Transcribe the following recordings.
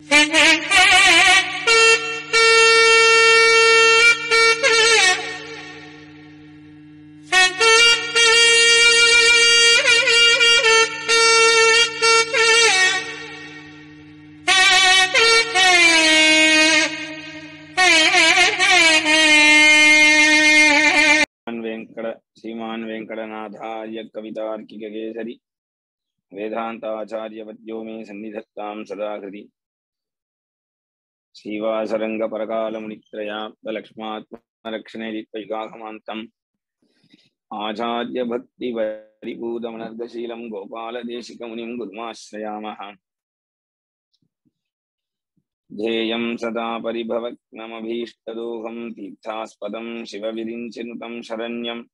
श्रीमान् वेङ्कट श्रीमान् वेङ्कटनाथार्य कवितार्किककेसरि वेदान्ताचार्यवद्यो मे सन्निधत्तां सदा हृदि श्रीवासरङ्गपरकालमुनित्रयाप्तलक्ष्मात्मरक्षणेरित्वैकाहमान्तम् आचार्यभक्तिपरिपूतमनर्गशीलं गोपालदेशिकमुनिं गुरुमाश्रयामः ध्येयं सदा परिभवक्नमभीष्टदोहं तीर्थास्पदं शिवविरिञ्चिनुतं शरण्यम्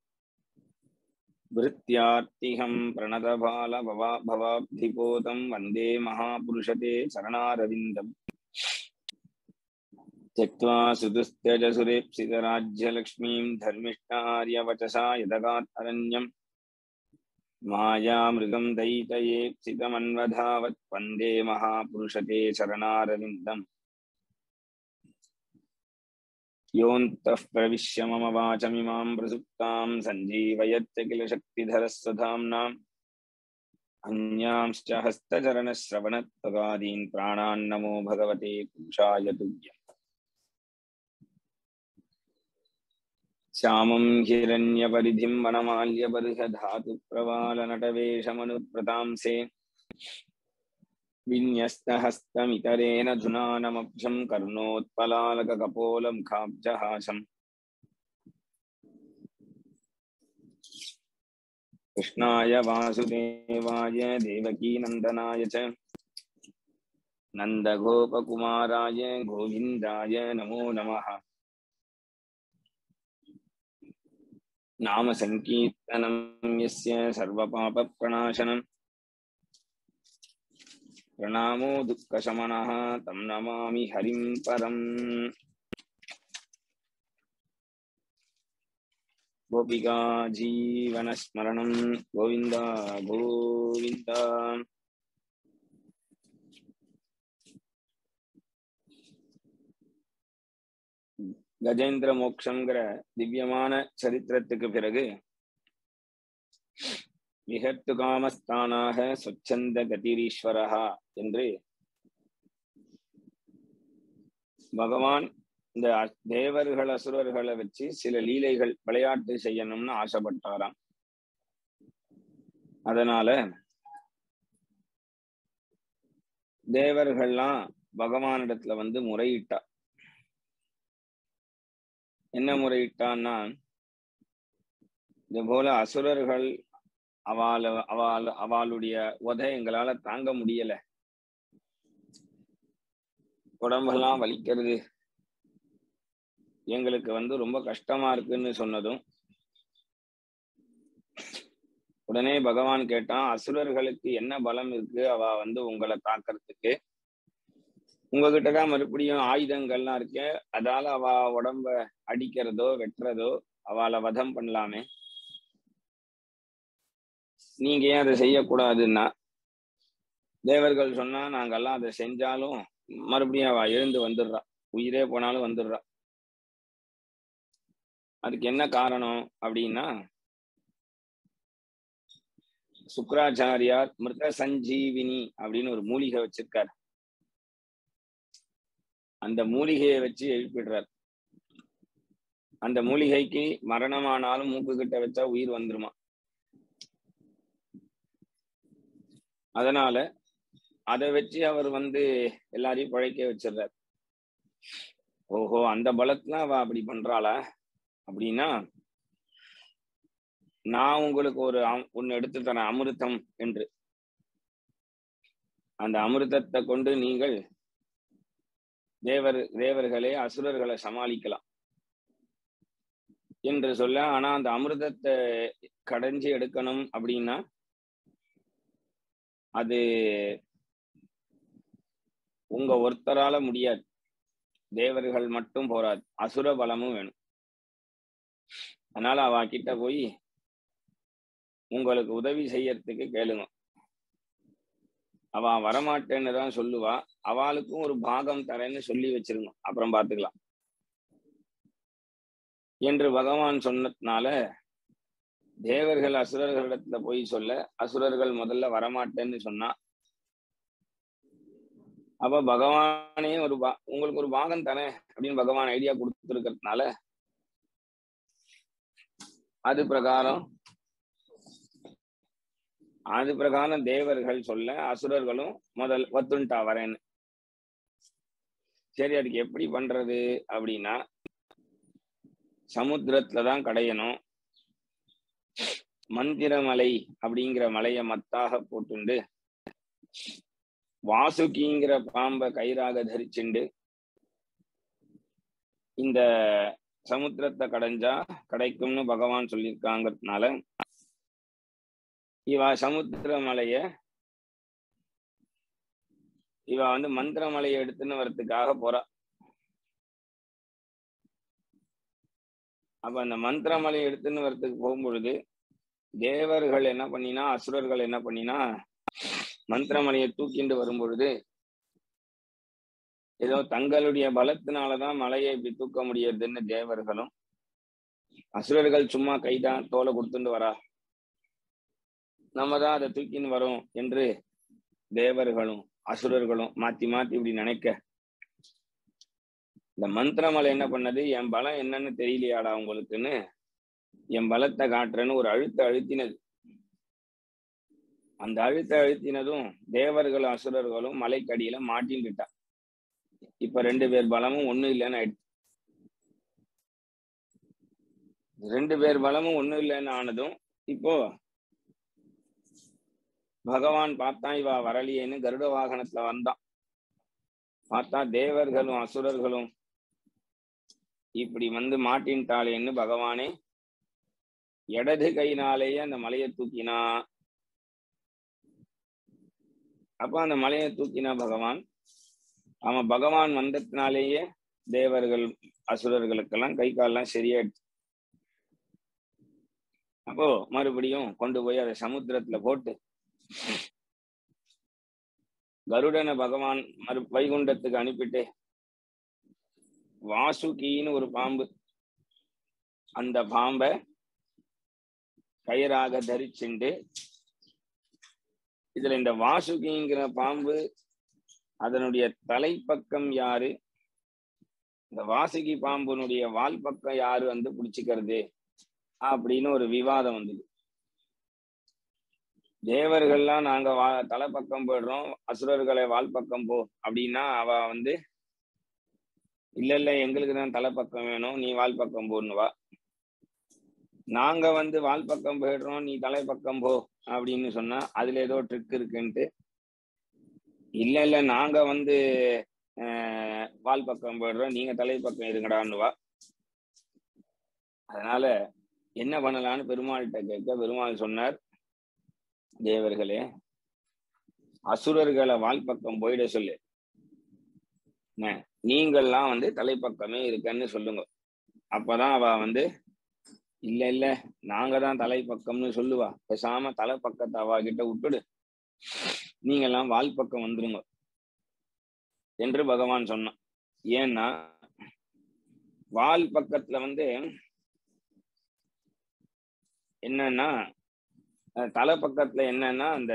भृत्यार्तिहं प्रणतबालभवा भवाब्धिपोतं वन्दे महापुरुषते चरणारविन्दम् त्यक्त्वा सुदुस्त्यजसुरेप्सितराज्यलक्ष्मीं धर्मिष्ठार्यवचसा यदगात्तरण्यम् मायामृगं दयितयेप्सितमन्वधावत् वन्दे महापुरुषते चरणारविन्दम् योऽन्तः प्रविश्य मम वाचमिमां प्रसुप्तां सञ्जीवयत्य किल शक्तिधरः स्वधाम्नाम् अन्यांश्च हस्तचरणश्रवणत्वगादीन् प्राणान्नमो भगवते पुरुषाय तुभ्यम् श्यामं हिरण्यपरिधिं वनमाल्यबर्हधातुप्रवालनटवेशमनुप्रतांसे विन्यस्तहस्तमितरेण धुनानमभ्यं कर्णोत्पलालककपोलमुखाब्जहासम् कृष्णाय वासुदेवाय देवकीनन्दनाय च नन्दगोपकुमाराय गोविन्दाय नमो नमः नाम सङ्कीर्तनं यस्य सर्वपापप्रणाशनम् प्रणामो दुःखशमनः तं नमामि हरिं परम् गोपिका जीवनस्मरणं गोविन्द गोविन्द கஜேந்திர மோக்ஷங்கிற திவ்யமான சரித்திரத்துக்கு பிறகு விகத்து காமஸ்தானாக சொச்சந்த கதிரீஸ்வரஹா என்று பகவான் இந்த தேவர்கள் அசுரர்களை வச்சு சில லீலைகள் விளையாட்டு செய்யணும்னு ஆசைப்பட்டாராம் அதனால தேவர்கள்லாம் பகவானிடத்துல வந்து முறையிட்டா என்ன முறையிட்டான்னா இது போல அசுரர்கள் அவள அவள் அவளுடைய உதை எங்களால தாங்க முடியல உடம்பெல்லாம் வலிக்கிறது எங்களுக்கு வந்து ரொம்ப கஷ்டமா இருக்குன்னு சொன்னதும் உடனே பகவான் கேட்டான் அசுரர்களுக்கு என்ன பலம் இருக்கு அவ வந்து உங்களை தாக்கறதுக்கு உங்ககிட்ட தான் மறுபடியும் ஆயுதங்கள்லாம் இருக்கு அதால அவ உடம்ப அடிக்கிறதோ வெட்டுறதோ அவளை வதம் பண்ணலாமே நீங்க ஏன் அதை செய்யக்கூடாதுன்னா தேவர்கள் சொன்னா நாங்கெல்லாம் அதை செஞ்சாலும் மறுபடியும் அவ எழுந்து வந்துடுறா உயிரே போனாலும் வந்துடுறா அதுக்கு என்ன காரணம் அப்படின்னா சுக்கராச்சாரியார் மிருத சஞ்சீவினி அப்படின்னு ஒரு மூலிகை வச்சிருக்காரு அந்த மூலிகையை வச்சு எழுப்பிடுறார் அந்த மூலிகைக்கு மரணமானாலும் மூக்கு கிட்ட வச்சா உயிர் வந்துருமா அதனால அதை வச்சு அவர் வந்து எல்லாரையும் பழைக்க வச்சிடுறார் ஓஹோ அந்த பலத்துல அவ அப்படி பண்றாளா அப்படின்னா நான் உங்களுக்கு ஒரு ஒன்னு எடுத்து தரேன் அமிர்தம் என்று அந்த அமிர்தத்தை கொண்டு நீங்கள் தேவர் தேவர்களே அசுரர்களை சமாளிக்கலாம் என்று சொல்ல ஆனா அந்த அமிர்தத்தை கடைஞ்சி எடுக்கணும் அப்படின்னா அது உங்க ஒருத்தரால முடியாது தேவர்கள் மட்டும் போராது அசுர பலமும் வேணும் அதனால அவ கிட்ட போய் உங்களுக்கு உதவி செய்யறதுக்கு கேளுங்க அவ வரமாட்டேன்னு தான் சொல்லுவா அவளுக்கும் ஒரு பாகம் தரேன்னு சொல்லி வச்சிருங்க அப்புறம் பாத்துக்கலாம் என்று பகவான் சொன்னதுனால தேவர்கள் அசுரர்களிடத்துல போய் சொல்ல அசுரர்கள் முதல்ல வரமாட்டேன்னு சொன்னா அப்ப பகவானே ஒரு பா உங்களுக்கு ஒரு பாகம் தரேன் அப்படின்னு பகவான் ஐடியா கொடுத்துருக்கிறதுனால அது பிரகாரம் அது பிரகாரம் தேவர்கள் சொல்ல அசுரர்களும் முதல் ஒத்துண்டா வரேன்னு சரி அதுக்கு எப்படி பண்றது அப்படின்னா சமுத்திரத்துல தான் கடையணும் மந்திரமலை அப்படிங்கிற மலையை மத்தாக போட்டுண்டு வாசுகிங்கிற பாம்பை கயிறாக தரிச்சுண்டு இந்த சமுத்திரத்தை கடைஞ்சா கிடைக்கும்னு பகவான் சொல்லியிருக்காங்கிறதுனால இவ சமுத்திர மலைய இவ வந்து மந்திர மலையை எடுத்துன்னு வரத்துக்காக போறா அப்ப அந்த மந்திர மலையை எடுத்துன்னு வரத்துக்கு போகும்பொழுது தேவர்கள் என்ன பண்ணினா அசுரர்கள் என்ன பண்ணினா மந்திரமலையை தூக்கிண்டு வரும்பொழுது ஏதோ தங்களுடைய பலத்தினாலதான் மலையை இப்படி தூக்க முடியறதுன்னு தேவர்களும் அசுரர்கள் சும்மா கைதான் தோலை கொடுத்துட்டு வரா நம்ம தான் அதை தூக்கின்னு வரோம் என்று தேவர்களும் அசுரர்களும் மாத்தி மாத்தி இப்படி நினைக்க இந்த மந்திரமலை என்ன பண்ணது என் பலம் என்னன்னு தெரியலையாடா உங்களுக்குன்னு என் பலத்தை காட்டுறேன்னு ஒரு அழுத்த அழுத்தினது அந்த அழுத்த அழுத்தினதும் தேவர்களும் அசுரர்களும் மலைக்கடியில மாட்டின்னுட்டா இப்ப ரெண்டு பேர் பலமும் ஒண்ணும் இல்லைன்னு ஆயிடுச்சு ரெண்டு பேர் பலமும் ஒண்ணும் இல்லைன்னு ஆனதும் இப்போ பகவான் பார்த்தா இவ வரலியேன்னு கருட வாகனத்துல வந்தான் பார்த்தா தேவர்களும் அசுரர்களும் இப்படி வந்து மாட்டின்ட்டாளேன்னு பகவானே இடது கையினாலேயே அந்த மலையை தூக்கினா அப்ப அந்த மலையை தூக்கினா பகவான் அவன் பகவான் வந்ததுனாலேயே தேவர்கள் அசுரர்களுக்கெல்லாம் கை கால்லாம் சரியாயிடுச்சு அப்போ மறுபடியும் கொண்டு போய் அதை சமுத்திரத்துல போட்டு கருடனை பகவான் மறு வைகுண்டத்துக்கு அனுப்பிட்டு வாசுகின்னு ஒரு பாம்பு அந்த பாம்பை கயிறாக தரிச்சுண்டு இதுல இந்த வாசுகிங்கிற பாம்பு அதனுடைய தலைப்பக்கம் யாரு இந்த வாசுகி பாம்புனுடைய வால் பக்கம் யாரு வந்து பிடிச்சிக்கிறது அப்படின்னு ஒரு விவாதம் வந்தது தேவர்கள்லாம் நாங்க வா தலைப்பக்கம் போயிடுறோம் அசுரர்களை வால் பக்கம் போ அப்படின்னா அவ வந்து இல்ல இல்ல எங்களுக்கு தான் தலைப்பக்கம் வேணும் நீ வால் பக்கம் போன்னுவா நாங்க வந்து வால் பக்கம் போயிடுறோம் நீ தலைப்பக்கம் போ அப்படின்னு சொன்னா அதுல ஏதோ ட்ரிக் இருக்குன்ட்டு இல்ல இல்ல நாங்க வந்து வால் பக்கம் போயிடுறோம் நீங்க தலைப்பக்கம் இருங்கடான்னுவா அதனால என்ன பண்ணலான்னு பெருமாள்கிட்ட கேட்க பெருமாள் சொன்னார் தேவர்களே அசுரர்களை வால்பக்கம் போயிட சொல்லு நீங்கள்லாம் வந்து தலைப்பக்கமே இருக்கன்னு சொல்லுங்க அப்பதான் அவ வந்து இல்ல இல்ல நாங்க தான் தலைப்பக்கம்னு சொல்லுவா பேசாம தலைப்பக்கத்தை அவ கிட்ட விட்டுடு நீங்க எல்லாம் வால் பக்கம் வந்துருங்க என்று பகவான் சொன்னான் ஏன்னா வால் பக்கத்துல வந்து என்னன்னா தலை பக்கத்துல என்னன்னா அந்த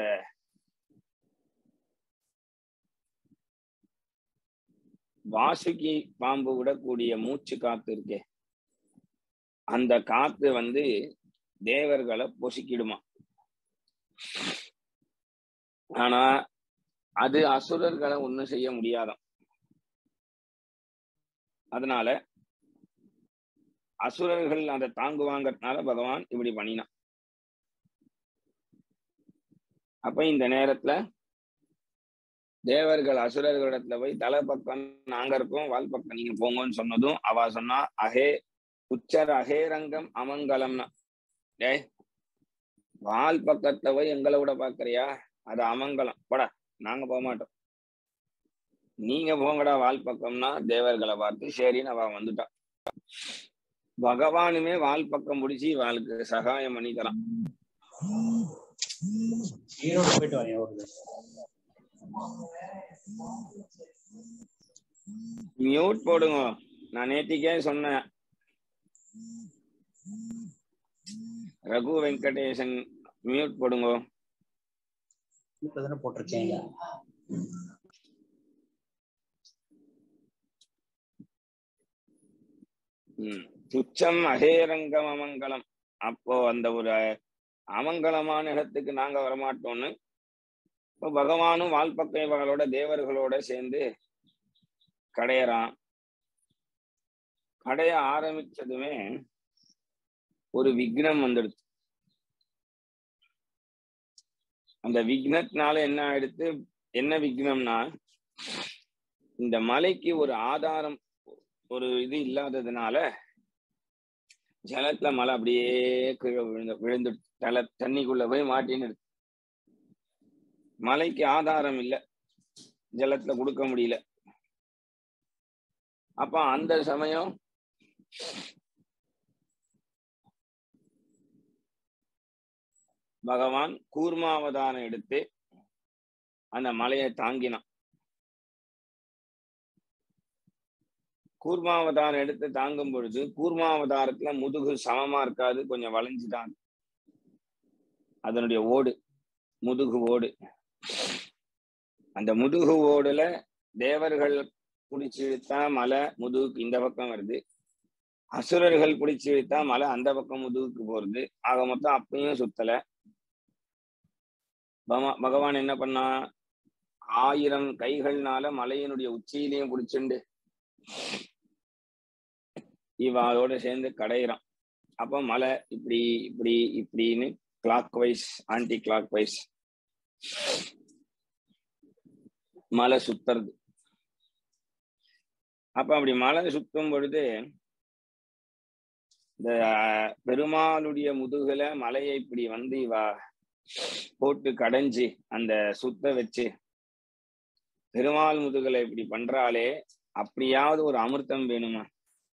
வாசுகி பாம்பு விடக்கூடிய மூச்சு காத்து இருக்கே அந்த காத்து வந்து தேவர்களை பொசுக்கிடுமா ஆனா அது அசுரர்களை ஒண்ணும் செய்ய முடியாதாம் அதனால அசுரர்கள் அதை தாங்குவாங்கறதுனால பகவான் இப்படி பண்ணினான் அப்ப இந்த நேரத்துல தேவர்கள் அசுரர்களிடத்துல போய் தலை பக்கம் நாங்க இருக்கோம் வால் பக்கம் நீங்க போங்கன்னு சொன்னதும் அவ சொன்னா அகே உச்சர் அகேரங்கம் அமங்கலம்னா டேய் வால் பக்கத்துல போய் எங்களை விட பாக்குறியா அது அமங்கலம் போடா நாங்க போக மாட்டோம் நீங்க போங்கடா வால் பக்கம்னா தேவர்களை பார்த்து சரின்னு அவ வந்துட்டான் பகவானுமே வால் பக்கம் முடிச்சு வாளுக்கு சகாயம் பண்ணி தரான் ஈரோடு போயிட்டு வரேன் ஒரு மியூட் போடுங்க நான் நேத்திக்கே சொன்னேன் ரகு வெங்கடேசன் மியூட் போடுங்க இப்பதானே போட்டிருக்கேன் ம். துச்சம் அகேரங்கம் அமங்கலம் அப்போ அந்த ஒரு அமங்கலமான இடத்துக்கு நாங்க வரமாட்டோம்னு இப்போ பகவானும் வால்பக்கைவர்களோட தேவர்களோட சேர்ந்து கடையறான் கடைய ஆரம்பிச்சதுமே ஒரு விக்னம் வந்துடுது அந்த விக்னத்தினால என்ன ஆயிடுத்து என்ன விக்னம்னா இந்த மலைக்கு ஒரு ஆதாரம் ஒரு இது இல்லாததுனால ஜலத்துல மலை அப்படியே கீழே விழுந்து விழுந்து தலை தண்ணிக்குள்ள போய் மாட்டின்னு இருக்கு. மலைக்கு ஆதாரம் இல்லை ஜலத்துல கொடுக்க முடியல அப்ப அந்த சமயம் பகவான் கூர்மாவதாரம் எடுத்து அந்த மலையை தாங்கினான் கூர்மாவதாரம் எடுத்து தாங்கும் பொழுது கூர்மாவதாரத்துல முதுகு சமமா இருக்காது கொஞ்சம் வளைஞ்சுதான் அதனுடைய ஓடு முதுகு ஓடு அந்த முதுகு ஓடுல தேவர்கள் பிடிச்சி இழுத்தா மலை முதுகுக்கு இந்த பக்கம் வருது அசுரர்கள் பிடிச்சி இழுத்தா மலை அந்த பக்கம் முதுகுக்கு போறது ஆக மொத்தம் அப்பயும் சுத்தல பகவா- பகவான் என்ன பண்ணா ஆயிரம் கைகள்னால மலையினுடைய உச்சியிலையும் பிடிச்சுண்டு இவ அதோட சேர்ந்து கடையிறான் அப்ப மலை இப்படி இப்படி இப்படின்னு clockwise anticlockwise மலை சுத்துறது அப்ப அப்படி மலை சுத்தும் பொழுது இந்த அஹ், பெருமாளுடைய முதுகுல மலையை இப்படி வந்து இவ போட்டு கடைஞ்சு அந்த சுத்த வச்சு பெருமாள் முதுகுல இப்படி பண்றாலே அப்படியாவது ஒரு அமிர்தம் வேணுமா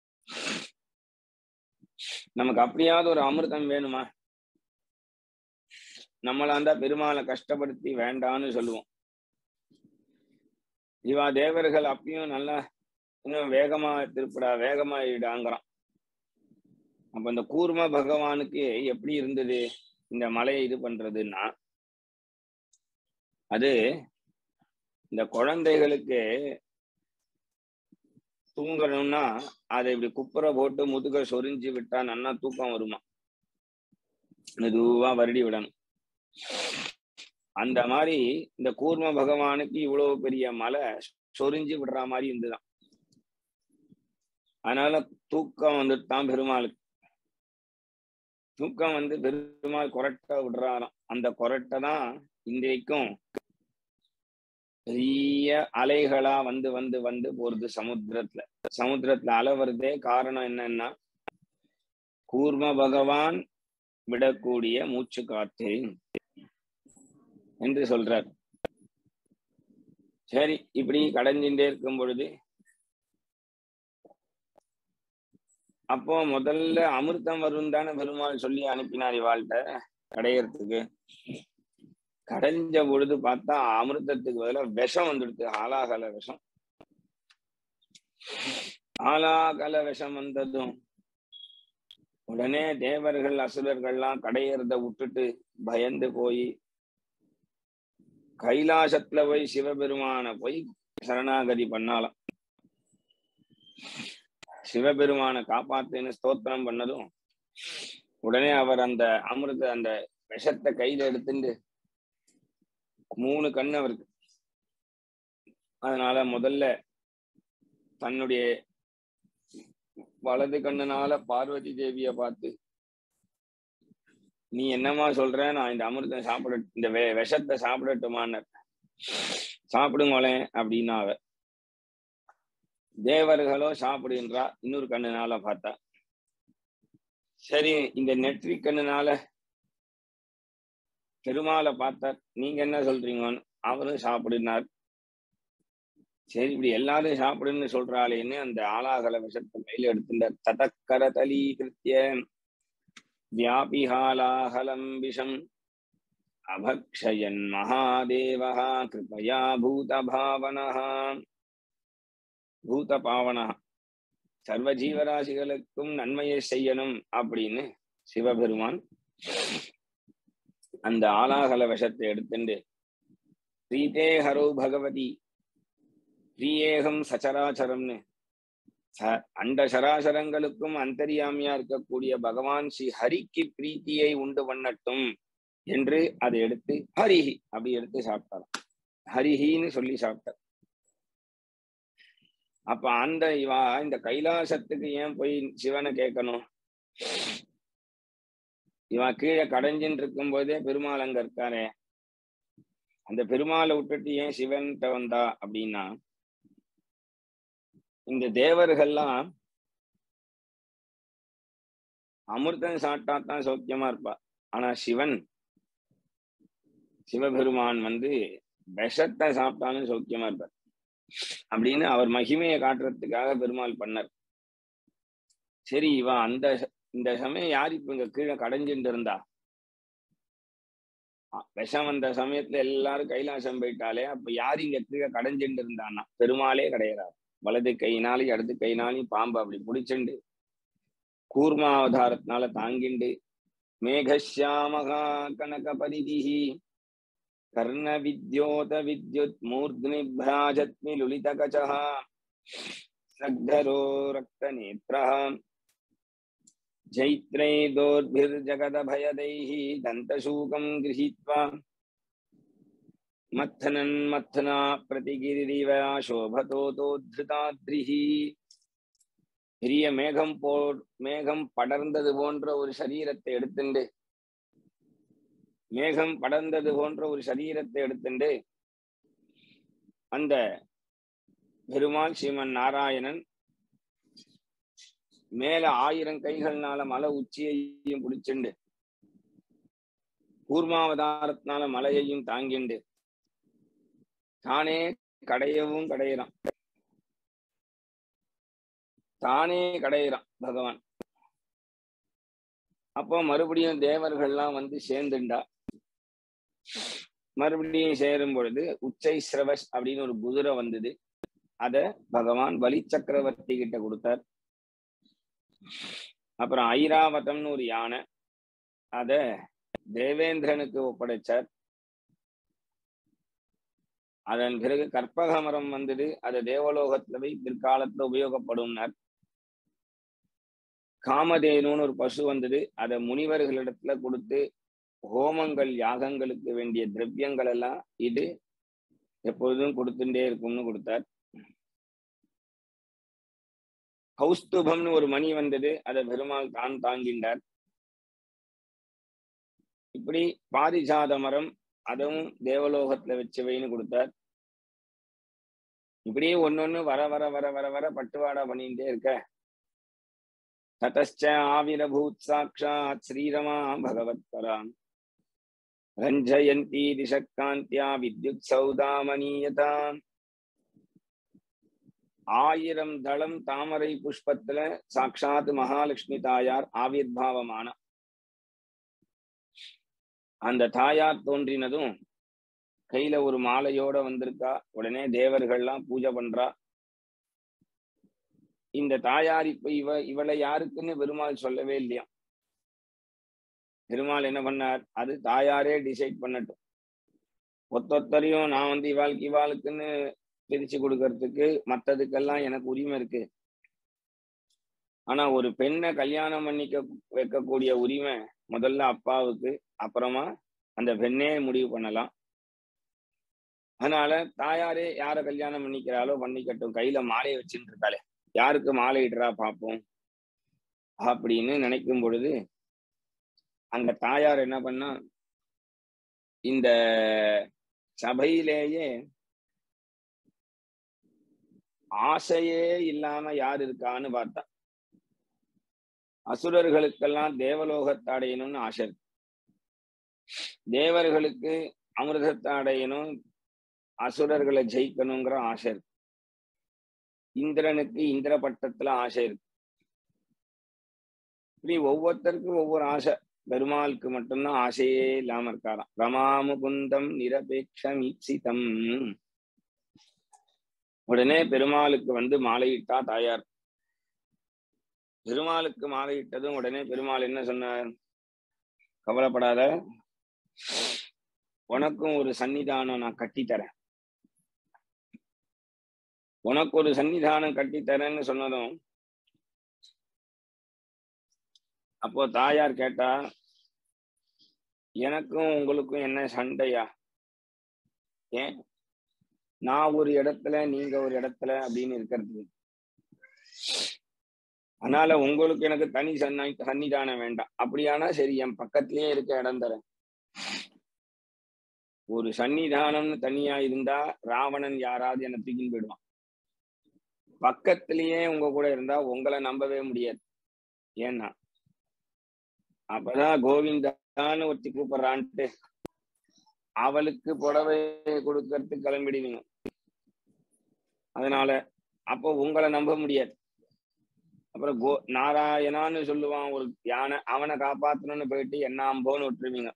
நமக்கு அப்படியாவது ஒரு அமிர்தம் வேணுமா நம்மளாந்தா பெருமாளை கஷ்டப்படுத்தி வேண்டான்னு சொல்லுவோம் இவா தேவர்கள் அப்பயும் நல்லா இன்னும் வேகமா திருப்படா வேகமா இடாங்கிறான் அப்ப இந்த கூர்ம பகவானுக்கு எப்படி இருந்தது இந்த மலையை இது பண்றதுன்னா அது இந்த குழந்தைகளுக்கு தூங்கணும்னா அதை இப்படி குப்புற போட்டு முதுக சொரிஞ்சு விட்டா நல்லா தூக்கம் வருமா மெதுவா வருடி விடணும் அந்த மாதிரி இந்த கூர்ம பகவானுக்கு இவ்வளவு பெரிய மலை சொரிஞ்சு விடுற மாதிரி இருந்துதான் அதனால தூக்கம் வந்துட்டு தான் பெருமாளுக்கு தூக்கம் வந்து பெருமாள் கொரட்டை விடுறாராம் அந்த கொரட்டை தான் இன்றைக்கும் பெரிய அலைகளா வந்து வந்து வந்து போறது சமுத்திரத்துல சமுத்திரத்துல அலை வருதே காரணம் என்னன்னா கூர்ம பகவான் விடக்கூடிய மூச்சு காற்று என்று சொல்றார் சரி இப்படி கடைஞ்சுட்டே இருக்கும் பொழுது அப்போ முதல்ல அமிர்தம் வரும் தானே பெருமாள் சொல்லி அனுப்பினார் இவாள்கிட்ட கடையறதுக்கு கடைஞ்ச பொழுது பார்த்தா அமிர்தத்துக்கு பதிலாக விஷம் வந்துடுது ஆலாகல விஷம் ஆலாகல விஷம் வந்ததும் உடனே தேவர்கள் அசுரர்கள்லாம் கடையறத விட்டுட்டு பயந்து போய் கைலாசத்துல போய் சிவபெருமான போய் சரணாகதி பண்ணாலாம் சிவபெருமான காப்பாத்துன்னு ஸ்தோத்திரம் பண்ணதும் உடனே அவர் அந்த அமிர்த அந்த விஷத்தை கையில எடுத்துட்டு மூணு கண்ணு அவருக்கு அதனால முதல்ல தன்னுடைய வலது கண்ணுனால பார்வதி தேவிய பார்த்து நீ என்னம்மா சொல்ற நான் இந்த அமிர்தம் சாப்பிட இந்த வெ விஷத்தை சாப்பிடட்டுமான்னு சாப்பிடுங்களேன் அப்படின்னா அவ தேவர்களோ சாப்பிடுன்றா இன்னொரு கண்ணுனால பார்த்தா சரி இந்த நெற்றி கண்ணுனால பெருமாளை பார்த்தார் நீங்க என்ன சொல்றீங்கன்னு அவரும் சாப்பிடுனார் சரி இப்படி எல்லாரும் சாப்பிடுன்னு சொல்றாளேன்னு அந்த ஆலாகல விஷத்தை கையில எடுத்துட்டார் ததக்கர தலீகிருத்திய வியாபிஹாலாகலம் விஷம் அபக்ஷயன் மகாதேவா கிருபயா பூதபாவனः பூதபாவனः சர்வ ஜீவராசிகளுக்கும் நன்மையை செய்யணும் அப்படின்னு சிவபெருமான் அந்த ஆலாகல விஷத்தை எடுத்துண்டு பிரீதே ஹரோ பகவதி பிரியேகம் சச்சராச்சரம்னு ச- அண்ட சராசரங்களுக்கும் அந்தரியாமியா இருக்கக்கூடிய பகவான் ஸ்ரீ ஹரிக்கு பிரீத்தியை உண்டு பண்ணட்டும் என்று அதை எடுத்து ஹரிஹி அப்படி எடுத்து சாப்பிட்டாராம் ஹரிஹின்னு சொல்லி சாப்பிட்டார் அப்ப அந்த இவா இந்த கைலாசத்துக்கு ஏன் போய் சிவனை கேட்கணும் இவன் கீழே கடைஞ்சின்னு இருக்கும் போதே பெருமாள் அங்க இருக்காரே அந்த பெருமாளை விட்டுட்டு ஏன் சிவன்கிட்ட வந்தா அப்படின்னா இந்த தேவர்கள்லாம் அமிர்தம் சாப்பிட்டா தான் சௌக்கியமா இருப்பா ஆனா சிவன் சிவபெருமான் வந்து விஷத்தை சாப்பிட்டாலும் சௌக்கியமா இருப்பார் அப்படின்னு அவர் மகிமையை காட்டுறதுக்காக பெருமாள் பண்ணார் சரி இவன் அந்த இந்த சமயம் யார் இப்ப இங்க கீழே கடைஞ்சுட்டு இருந்தா அ, விஷம் வந்த சமயத்துல எல்லாரும் கைலாசம் போயிட்டாலே அப்ப யார் இங்க கீழே கடைஞ்சுட்டு இருந்தான்னா பெருமாளே கிடையாது வலது கையினாலையும் இடது கையினாலையும் பாம்பு அப்படி பிடிச்சுண்டு கூர்மாவதாரத்தினால தாங்கிண்டு மேகஷியாமகா கனக பரிதிஹி கர்ண வித்யோத வித்யுத் மூர்த்னி பிராஜத்மி லுலித கச்சः ஸ்னக்தரோ ரக்த நேத்ரः जैत्रै दोर्भिर्जगदभयदैः दन्तशूकम् गृहीत्वा मथनन् मथना प्रतिगिरिव शोभतोतोद्धृताद्रिः பெரிய மேகம் போ மேகம் படர்ந்தது போன்ற ஒரு சரீரத்தை எடுத்துண்டு மேகம் படர்ந்தது போன்ற ஒரு சரீரத்தை எடுத்துண்டு அந்த பெருமாள் ஸ்ரீமன் நாராயணன் மேல ஆயிரம் கைகள்னால மலை உச்சியையும் பிடிச்சுண்டு கூர்மாவதாரத்தினால மலையையும் தாங்கிண்டு தானே கடையவும் கடையிறான் தானே கடையிறான் பகவான் அப்போ மறுபடியும் தேவர்கள்லாம் வந்து சேர்ந்துண்டா மறுபடியும் சேரும் பொழுது உச்சை சிரவஸ் அப்படின்னு ஒரு குதிரை வந்தது அத பகவான் பலி சக்கரவர்த்தி கிட்ட கொடுத்தார் அப்புறம் ஐராவதம்னு ஒரு யானை அத தேவேந்திரனுக்கு ஒப்படைச்சார் அதன் பிறகு கற்பக மரம் வந்தது அது தேவலோகத்துல போய் பிற்காலத்துல உபயோகப்படும்னார் காமதேனுன்னு ஒரு பசு வந்தது அதை முனிவர்களிடத்துல கொடுத்து ஹோமங்கள் யாகங்களுக்கு வேண்டிய திரவியங்கள் எல்லாம் இது எப்பொழுதும் கொடுத்துட்டே இருக்கும்னு கொடுத்தார் கௌஸ்துபம்னு ஒரு மணி வந்தது அதை பெருமாள் தான் தாங்கின்றார் இப்படி பாரிஜாத மரம் அதுவும் தேவலோகத்துல வச்சவைன்னு கொடுத்தார் இப்படியே ஒன்னொன்னு வர வர வர வர வர பட்டுவாடா பண்ணிட்டே இருக்க ததச்ச ஆவிரபூத் சாட்சாத் ஸ்ரீரமா பகவத் பராம் ரஞ்சயந்தி திசக்காந்தியா வித்யுத் சௌதாமணியதாம் ஆயிரம் தளம் தாமரை புஷ்பத்துல சாட்சாத் மகாலட்சுமி தாயார் ஆவிர்வாவமான அந்த தாயார் தோன்றினதும் கையில ஒரு மாலையோட வந்திருக்கா உடனே தேவர்கள்லாம் பூஜை பண்றா இந்த தாயார் இப்ப இவ இவளை யாருக்குன்னு பெருமாள் சொல்லவே இல்லையா பெருமாள் என்ன பண்ணார் அது தாயாரே டிசைட் பண்ணட்டும் ஒத்தொத்தரையும் நான் வந்து இவாளுக்கு இவாளுக்குன்னு பிரிச்சு கொடுக்கறதுக்கு மத்ததுக்கெல்லாம் எனக்கு உரிமை இருக்கு ஆனா ஒரு பெண்ணை கல்யாணம் பண்ணிக்க வைக்கக்கூடிய உரிமை முதல்ல அப்பாவுக்கு அப்புறமா அந்த பெண்ணே முடிவு பண்ணலாம் அதனால தாயாரே யார கல்யாணம் பண்ணிக்கிறாளோ பண்ணிக்கட்டும் கையில மாலையை வச்சுட்டு இருக்காளே யாருக்கு மாலை இடுறா பார்ப்போம் அப்படின்னு நினைக்கும் பொழுது அங்க தாயார் என்ன பண்ணா இந்த சபையிலேயே ஆசையே இல்லாம யார் இருக்கான்னு பார்த்தா அசுரர்களுக்கெல்லாம் தேவலோகத்தை அடையணும்னு ஆசை இருக்கு தேவர்களுக்கு அமிர்தத்தை அடையணும் அசுரர்களை ஜெயிக்கணுங்கிற ஆசை இருக்கு இந்திரனுக்கு இந்திர பட்டத்துல ஆசை இருக்கு இப்படி ஒவ்வொருத்தருக்கும் ஒவ்வொரு ஆசை பெருமாளுக்கு மட்டும்தான் ஆசையே இல்லாம இருக்காராம் ரமாமுகுந்தம் நிரபேட்சம் ஈப்சிதம் உடனே பெருமாளுக்கு வந்து மாலையிட்டா தாயார் பெருமாளுக்கு மாலையிட்டதும் உடனே பெருமாள் என்ன சொன்னார் கவலைப்படாத உனக்கும் ஒரு சன்னிதானம் நான் கட்டித்தரேன் உனக்கு ஒரு சன்னிதானம் கட்டித்தரேன்னு சொன்னதும் அப்போ தாயார் கேட்டா எனக்கும் உங்களுக்கும் என்ன சண்டையா ஏன் நான் ஒரு இடத்துல நீங்க ஒரு இடத்துல அப்படின்னு இருக்கிறது அதனால உங்களுக்கு எனக்கு தனி சன்னி சன்னிதானம் வேண்டாம் அப்படியானா சரி என் பக்கத்திலேயே இருக்க இடம் தரேன் ஒரு சன்னிதானம்னு தனியா இருந்தா ராவணன் யாராவது என்ன தூக்கின்னு போயிடுவான் பக்கத்திலேயே உங்க கூட இருந்தா உங்களை நம்பவே முடியாது ஏன்னா அப்பதான் கோவிந்தான்னு ஒருத்தி கூப்பிடுறான்ட்டு அவளுக்கு புடவை கொடுக்கறதுக்கு கிளம்பிடுவீங்க அதனால அப்போ உங்களை நம்ப முடியாது அப்புறம் கோ நாராயணான்னு சொல்லுவான் ஒரு யானை அவனை காப்பாத்தணும்னு போயிட்டு என்ன அம்போன்னு விட்டுருவீங்க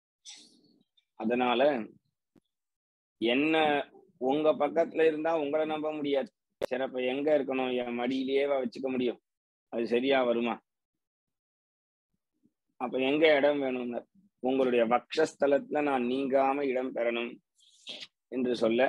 அதனால என்ன உங்க பக்கத்துல இருந்தா உங்களை நம்ப முடியாது சரி அப்ப எங்க இருக்கணும் என் மடியிலேயேவா வச்சுக்க முடியும் அது சரியா வருமா அப்ப எங்க இடம் வேணும்னு உங்களுடைய வக்ஷஸ்தலத்துல நான் நீங்காம இடம் பெறணும் என்று சொல்ல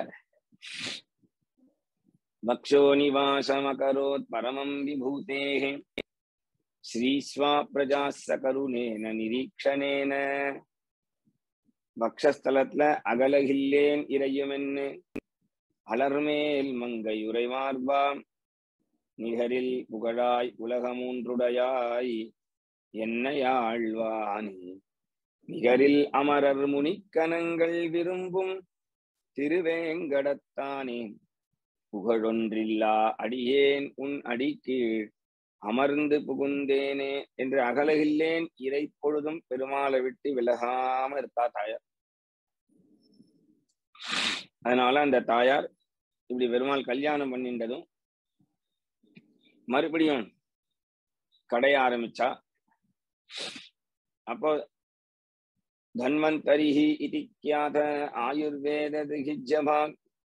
வக்ஷோ நிவாசமகரோத் பரமம் விபூதேः ஸ்ரீஸ்வா பிரஜாஸ்ஸ கருணேன நிரீக்ஷணேன வக்ஷஸ்தலத்துல அகலகில்லேன் இறையுமென்னு அலர்மேல் மங்கை உரைமார்பாம் நிகரில் புகழாய் உலகமூன்றுடையாய் என்னையாழ்வானே நிகரில் அமரர் முனிக்கணங்கள் விரும்பும் திருவேங்கடத்தானே புகழொன்றில்லா அடியேன் உன் அடிக்கீழ் அமர்ந்து புகுந்தேனே என்று அகலகில்லேன் இறை பொழுதும் பெருமாளை விட்டு விலகாம இருக்கா தாயார் அதனால அந்த தாயார் இப்படி பெருமாள் கல்யாணம் பண்ணின்றதும் மறுபடியும் கடைய ஆரம்பிச்சா அப்போ தன்வந்தரிஹி இதி கியாத ஆயுர்வேத திகிஜபாக்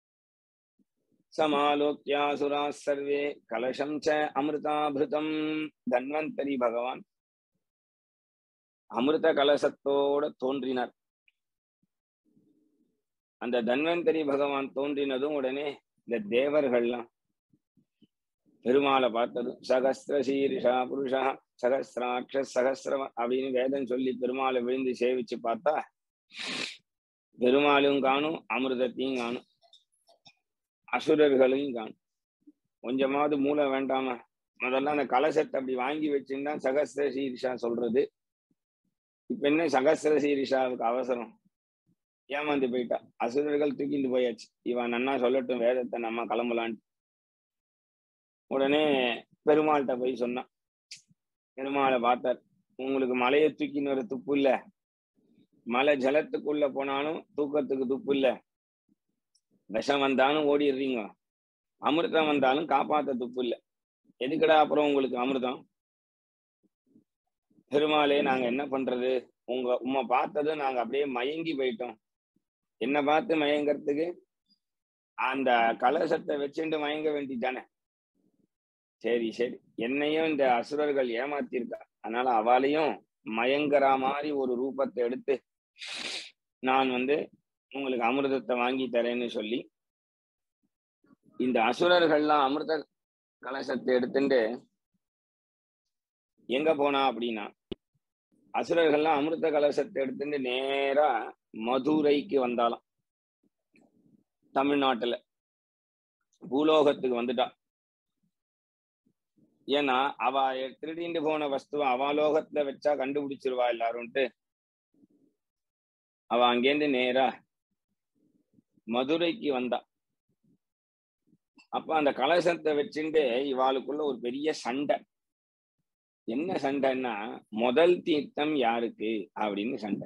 சமாலோக்கியாசுரா சர்வே கலசம் ச அமிர்தாபிருதம் தன்வந்தரி பகவான் அமிர்த கலசத்தோட தோன்றினார் அந்த தன்வந்தரி பகவான் தோன்றினதும் உடனே இந்த தேவர்கள்லாம் பெருமாளை பார்த்ததும் சகஸ்திர சீரிஷா புருஷா சகசிராட்ச சகசிரம் அப்படின்னு வேதம் சொல்லி பெருமாளை விழுந்து சேவிச்சு பார்த்தா பெருமாளும் காணும் அமிர்தத்தையும் காணும் அசுரர்களையும் காணும் கொஞ்சமாவது மூளை வேண்டாமா முதல்ல அந்த கலசத்தை அப்படி வாங்கி வச்சுன்னா சகஸ்திர சீரிஷா சொல்றது இப்ப என்ன சகஸ்திர சீரிஷாவுக்கு அவசரம் ஏமாந்து போயிட்டா அசுரர்கள் தூக்கிட்டு போயாச்சு இவன் நன்னா சொல்லட்டும் வேதத்தை நம்ம கிளம்பலான்ட்டு உடனே பெருமாள்கிட்ட போய் சொன்னான் பெருமாளை பார்த்தார் உங்களுக்கு மலையை தூக்கின்னு வர துப்பு இல்ல மலை ஜலத்துக்குள்ள போனாலும் தூக்கத்துக்கு துப்பு இல்ல விஷம் வந்தாலும் ஓடிடுறீங்க அமிர்தம் வந்தாலும் காப்பாத்த துப்பு இல்ல எதுக்கடா அப்புறம் உங்களுக்கு அமிர்தம் பெருமாளே நாங்க என்ன பண்றது உங்க உம்மை பார்த்ததும் நாங்க அப்படியே மயங்கி போயிட்டோம் என்ன பார்த்து மயங்கிறதுக்கு அந்த கலசத்தை வச்சுட்டு மயங்க வேண்டிதானே சரி சரி என்னையும் இந்த அசுரர்கள் ஏமாத்திருக்கா அதனால அவளையும் மயங்கற மாதிரி ஒரு ரூபத்தை எடுத்து நான் வந்து உங்களுக்கு அமிர்தத்தை வாங்கி தரேன்னு சொல்லி இந்த அசுரர்கள்லாம் அமிர்த கலசத்தை எடுத்துட்டு எங்க போனா அப்படின்னா அசுரர்கள்லாம் அமிர்த கலசத்தை எடுத்துட்டு நேரா மதுரைக்கு வந்தாலாம் தமிழ்நாட்டுல பூலோகத்துக்கு வந்துட்டா ஏன்னா அவ திருடிண்டு போன வஸ்துவ அவலோகத்துல வச்சா கண்டுபிடிச்சிருவா எல்லாரும்ட்டு அவ அங்கேருந்து நேரா மதுரைக்கு வந்தா அப்ப அந்த கலசத்தை வச்சுட்டு இவாளுக்குள்ள ஒரு பெரிய சண்டை என்ன சண்டைன்னா முதல் தீர்த்தம் யாருக்கு அப்படின்னு சண்டை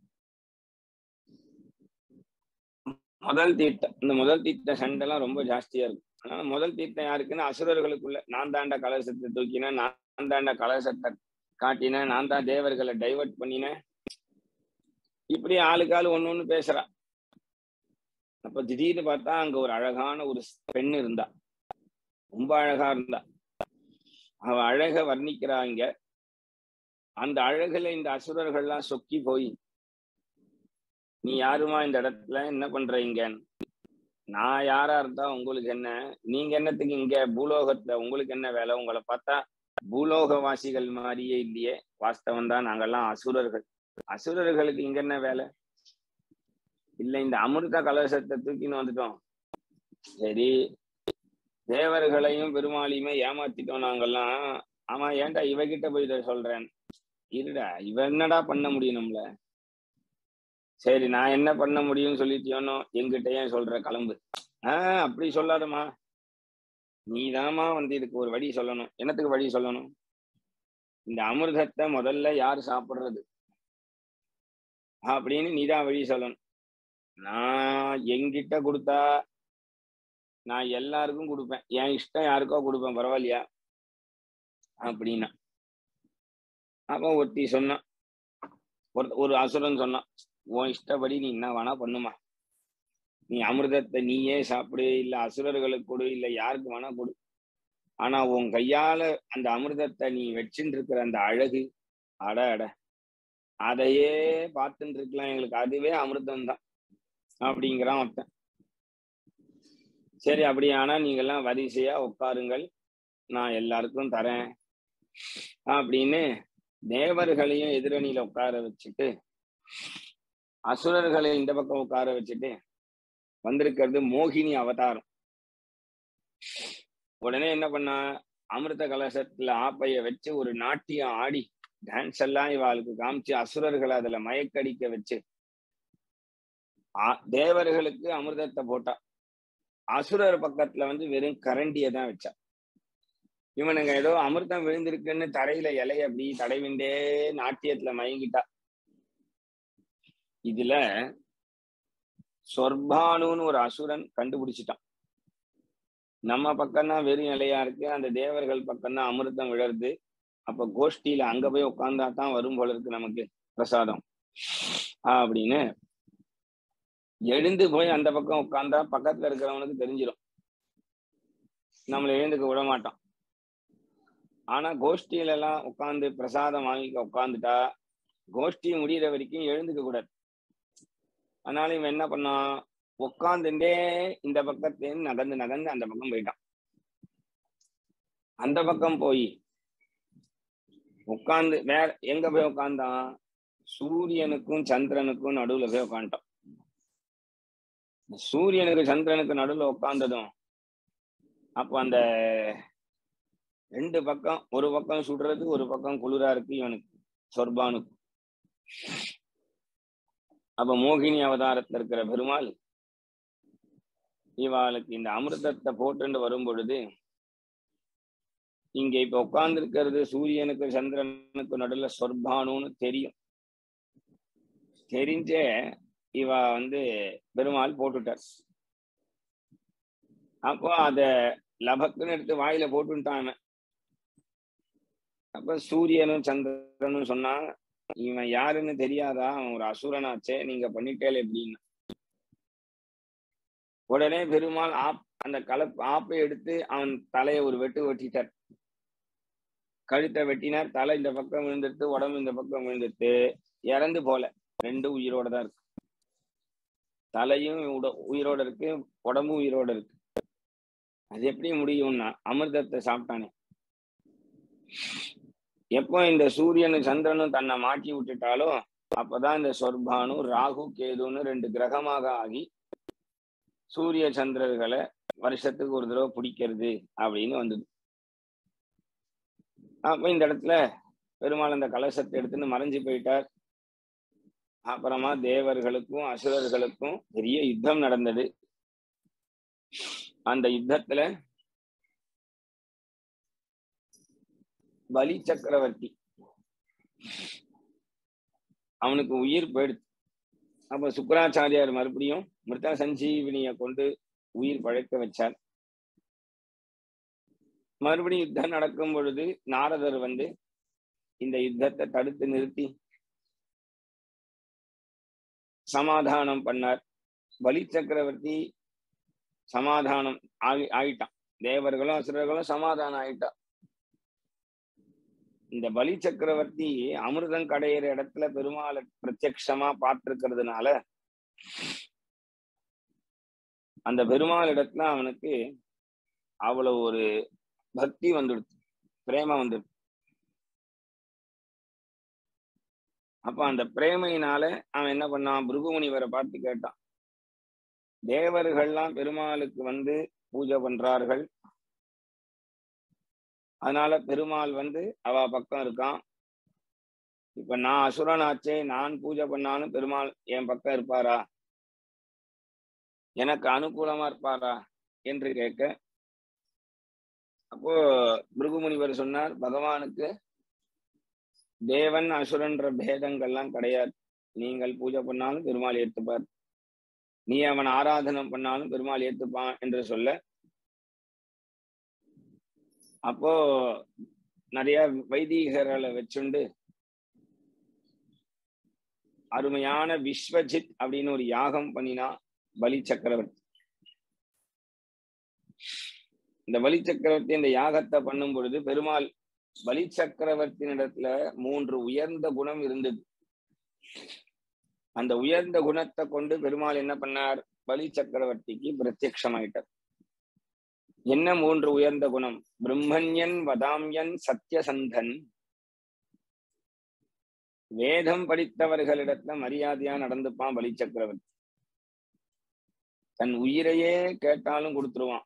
முதல் தீர்த்தம் இந்த முதல் தீர்த்த சண்டை எல்லாம் ரொம்ப ஜாஸ்தியா இருக்கும் அதனால முதல் தீர்த்தம் யாருக்குன்னா அசுரர்களுக்குள்ள நான் தாண்ட கலசத்தை தூக்கினா நான் தாண்ட கலசத்தை காட்டினேன் நான் தான் தேவர்களை டைவர்ட் பண்ணினேன் இப்படி ஆளுக்கு ஆளு ஒண்ணு ஒண்ணு பேசுறா அப்ப திடீர்னு பார்த்தா அங்க ஒரு அழகான ஒரு பெண் இருந்தா ரொம்ப அழகா இருந்தா அவ அழக வர்ணிக்கிறா இங்க அந்த அழகுல இந்த அசுரர்கள்லாம் சொக்கி போய் நீ யாருமா இந்த இடத்துல என்ன பண்ற இங்க நான் யாரா இருந்தா உங்களுக்கு என்ன நீங்க என்னத்துக்கு இங்க பூலோகத்துல உங்களுக்கு என்ன வேலை உங்களை பார்த்தா பூலோகவாசிகள் மாதிரியே இல்லையே வாஸ்தவம் தான் நாங்கெல்லாம் அசுரர்கள் அசுரர்களுக்கு இங்க என்ன வேலை இல்ல இந்த அமிர்த கலசத்தை தூக்கின்னு வந்துட்டோம் சரி தேவர்களையும் பெருமாளையுமே ஏமாத்திட்டோம் நாங்கெல்லாம் ஆமா ஏன்டா இவகிட்ட போய் இதை சொல்றேன் இருடா இவ என்னடா பண்ண முடியும் நம்மள சரி நான் என்ன பண்ண முடியும்னு சொல்லிட்டியோனோ எங்கிட்ட ஏன் சொல்ற கிளம்பு ஆஹ் அப்படி சொல்லாதம்மா நீதாம்மா வந்து இதுக்கு ஒரு வழி சொல்லணும் என்னத்துக்கு வழி சொல்லணும் இந்த அமிர்தத்தை முதல்ல யார் சாப்பிடுறது அப்படின்னு நீதான் வழி சொல்லணும் நான் எங்கிட்ட கொடுத்தா நான் எல்லாருக்கும் கொடுப்பேன் என் இஷ்டம் யாருக்கோ கொடுப்பேன் பரவாயில்லையா அப்படின்னா அப்போ ஒருத்தி சொன்னான் ஒரு ஒரு அசுரன் சொன்னான் உன் இஷ்டப்படி நீ என்ன வேணா பண்ணுமா நீ அமிர்தத்தை நீயே சாப்பிடு இல்ல அசுரர்களுக்கு கொடு இல்ல யாருக்கு வேணா கொடு ஆனா உன் கையால அந்த அமிர்தத்தை நீ வச்சுட்டு இருக்கிற அந்த அழகு அட அட அதையே பார்த்துட்டு இருக்கலாம் எங்களுக்கு அதுவே அமிர்தம் தான் அப்படிங்கிறான் ஒருத்தன் சரி அப்படியானா நீங்கெல்லாம் வரிசையா உட்காருங்கள் நான் எல்லாருக்கும் தரேன் அப்படின்னு தேவர்களையும் எதிரணியில உட்கார வச்சுட்டு அசுரர்களை இந்த பக்கம் உட்கார வச்சுட்டு வந்திருக்கிறது மோகினி அவதாரம் உடனே என்ன பண்ணா அமிர்த கலசத்துல ஆப்பைய வச்சு ஒரு நாட்டியம் ஆடி டான்ஸ் எல்லாம் இவாளுக்கு காமிச்சு அசுரர்களை அதுல மயக்கடிக்க வச்சு தேவர்களுக்கு அமிர்தத்தை போட்டா அசுரர் பக்கத்துல வந்து வெறும் கரண்டியை தான் வச்சா இவனுங்க ஏதோ அமிர்தம் விழுந்திருக்குன்னு தரையில இலைய அப்படி தடைவிண்டே நாட்டியத்துல மயங்கிட்டா இதுல சொர்பானுன்னு ஒரு அசுரன் கண்டுபிடிச்சிட்டான் நம்ம பக்கம்தான் வெறும் இலையா இருக்கு அந்த தேவர்கள் பக்கம்தான் அமிர்தம் விழருது அப்ப கோஷ்டியில அங்க போய் உட்காந்தா தான் வரும் போல இருக்கு நமக்கு பிரசாதம் அப்படின்னு எழுந்து போய் அந்த பக்கம் உட்காந்தா பக்கத்துல இருக்கிறவனுக்கு தெரிஞ்சிடும் நம்மளை எழுந்துக்க விட மாட்டான் ஆனா கோஷ்டியில எல்லாம் உட்காந்து பிரசாதம் வாங்கிக்க உட்காந்துட்டா கோஷ்டி முடிகிற வரைக்கும் எழுந்துக்க கூடாது அதனால இவன் என்ன பண்ணான் உட்காந்துட்டே இந்த பக்கத்துலேருந்து நகர்ந்து நகர்ந்து அந்த பக்கம் போயிட்டான் அந்த பக்கம் போய் உட்காந்து வேற எங்க போய் உட்காந்தான் சூரியனுக்கும் சந்திரனுக்கும் நடுவுல போய் உட்காந்துட்டான் சூரியனுக்கு சந்திரனுக்கு நடுவுல உட்கார்ந்ததும் அப்போ அந்த ரெண்டு பக்கம் ஒரு பக்கம் சுடுறது ஒரு பக்கம் குளிரா இருக்கு இவனுக்கு சொர்பானுக்கு அப்ப மோகினி அவதாரத்துல இருக்கிற பெருமாள் இவாளுக்கு இந்த அமிர்தத்தை போட்டுண்டு வரும் பொழுது இங்க இப்ப உட்கார்ந்து இருக்கிறது சூரியனுக்கு சந்திரனுக்கு நடுவுல சொர்பானுன்னு தெரியும் தெரிஞ்சே இவ வந்து பெருமாள் போட்டுட்டார் அப்போ அத லபக்குன்னு எடுத்து வாயில போட்டுட்டான் அப்ப சூரியனும் சந்திரனும் சொன்னா இவன் யாருன்னு தெரியாதா அவன் ஒரு அசுரனாச்சே நீங்க பண்ணிட்டேல் எப்படின்னு உடனே பெருமாள் ஆப் அந்த கலப் ஆப்பை எடுத்து அவன் தலையை ஒரு வெட்டு வெட்டிட்டார் கழுத்தை வெட்டினார் தலை இந்த பக்கம் விழுந்துட்டு உடம்பு இந்த பக்கம் விழுந்துட்டு இறந்து போல ரெண்டு உயிரோட தான் இருக்கு தலையும் உயிரோட இருக்கு உடம்பும் உயிரோட இருக்கு அது எப்படி முடியும்னா அமிர்தத்தை சாப்பிட்டானே எப்போ இந்த சூரியனும் சந்திரனும் தன்னை மாட்டி விட்டுட்டாலோ அப்பதான் இந்த சொர்பானு ராகு கேதுன்னு ரெண்டு கிரகமாக ஆகி சூரிய சந்திரர்களை வருஷத்துக்கு ஒரு தடவை பிடிக்கிறது அப்படின்னு வந்தது அப்ப இந்த இடத்துல பெருமாள் அந்த கலசத்தை எடுத்துன்னு மறைஞ்சு போயிட்டார் அப்புறமா தேவர்களுக்கும் அசுரர்களுக்கும் பெரிய யுத்தம் நடந்தது அந்த யுத்தத்துல பலி சக்கரவர்த்தி அவனுக்கு உயிர் போயிடுச்சு அப்ப சுக்கராச்சாரியார் மறுபடியும் மிருத சஞ்சீவினிய கொண்டு உயிர் பழைக்க வச்சார் மறுபடியும் யுத்தம் நடக்கும் பொழுது நாரதர் வந்து இந்த யுத்தத்தை தடுத்து நிறுத்தி சமாதானம் பண்ணார் பலி சக்கரவர்த்தி சமாதானம் ஆகி ஆயிட்டான் தேவர்களும் அசுரர்களும் சமாதானம் ஆயிட்டா இந்த பலி சக்கரவர்த்தி அமிர்தம் கடையிற இடத்துல பெருமாளை பிரத்யக்ஷமா பார்த்திருக்கிறதுனால அந்த பெருமாள் இடத்துல அவனுக்கு அவ்வளவு ஒரு பக்தி வந்துடுச்சு பிரேமம் வந்துடுச்சு அப்ப அந்த பிரேமையினால அவன் என்ன பண்ணான் பிருகுமுனிவரை பார்த்து கேட்டான் தேவர்கள்லாம் பெருமாளுக்கு வந்து பூஜை பண்றார்கள் அதனால பெருமாள் வந்து அவ பக்கம் இருக்கான் இப்ப நான் அசுரனாச்சே நான் பூஜை பண்ணாலும் பெருமாள் என் பக்கம் இருப்பாரா எனக்கு அனுகூலமா இருப்பாரா என்று கேட்க அப்போ பிருகுமுனிவர் சொன்னார் பகவானுக்கு தேவன் அசுரன்ற பேதங்கள்லாம் கிடையாது நீங்கள் பூஜை பண்ணாலும் பெருமாள் ஏத்துப்பார் நீ அவன் ஆராதனம் பண்ணாலும் பெருமாள் ஏத்துப்பான் என்று சொல்ல அப்போ நிறைய வைதீகர்களை வச்சுண்டு அருமையான விஸ்வஜித் அப்படின்னு ஒரு யாகம் பண்ணினா பலி சக்கரவர்த்தி இந்த பலி சக்கரவர்த்தி இந்த யாகத்தை பண்ணும் பொழுது பெருமாள் பலி சக்கரவர்த்தியினிடத்துல மூன்று உயர்ந்த குணம் இருந்தது அந்த உயர்ந்த குணத்தை கொண்டு பெருமாள் என்ன பண்ணார் பலி சக்கரவர்த்திக்கு பிரத்யக்ஷமாயிட்டார் என்ன மூன்று உயர்ந்த குணம் பிரம்மண்யன் வதாம்யன் சத்யசந்தன் வேதம் படித்தவர்களிடத்துல மரியாதையா நடந்துப்பான் பலி சக்கரவர்த்தி தன் உயிரையே கேட்டாலும் கொடுத்துருவான்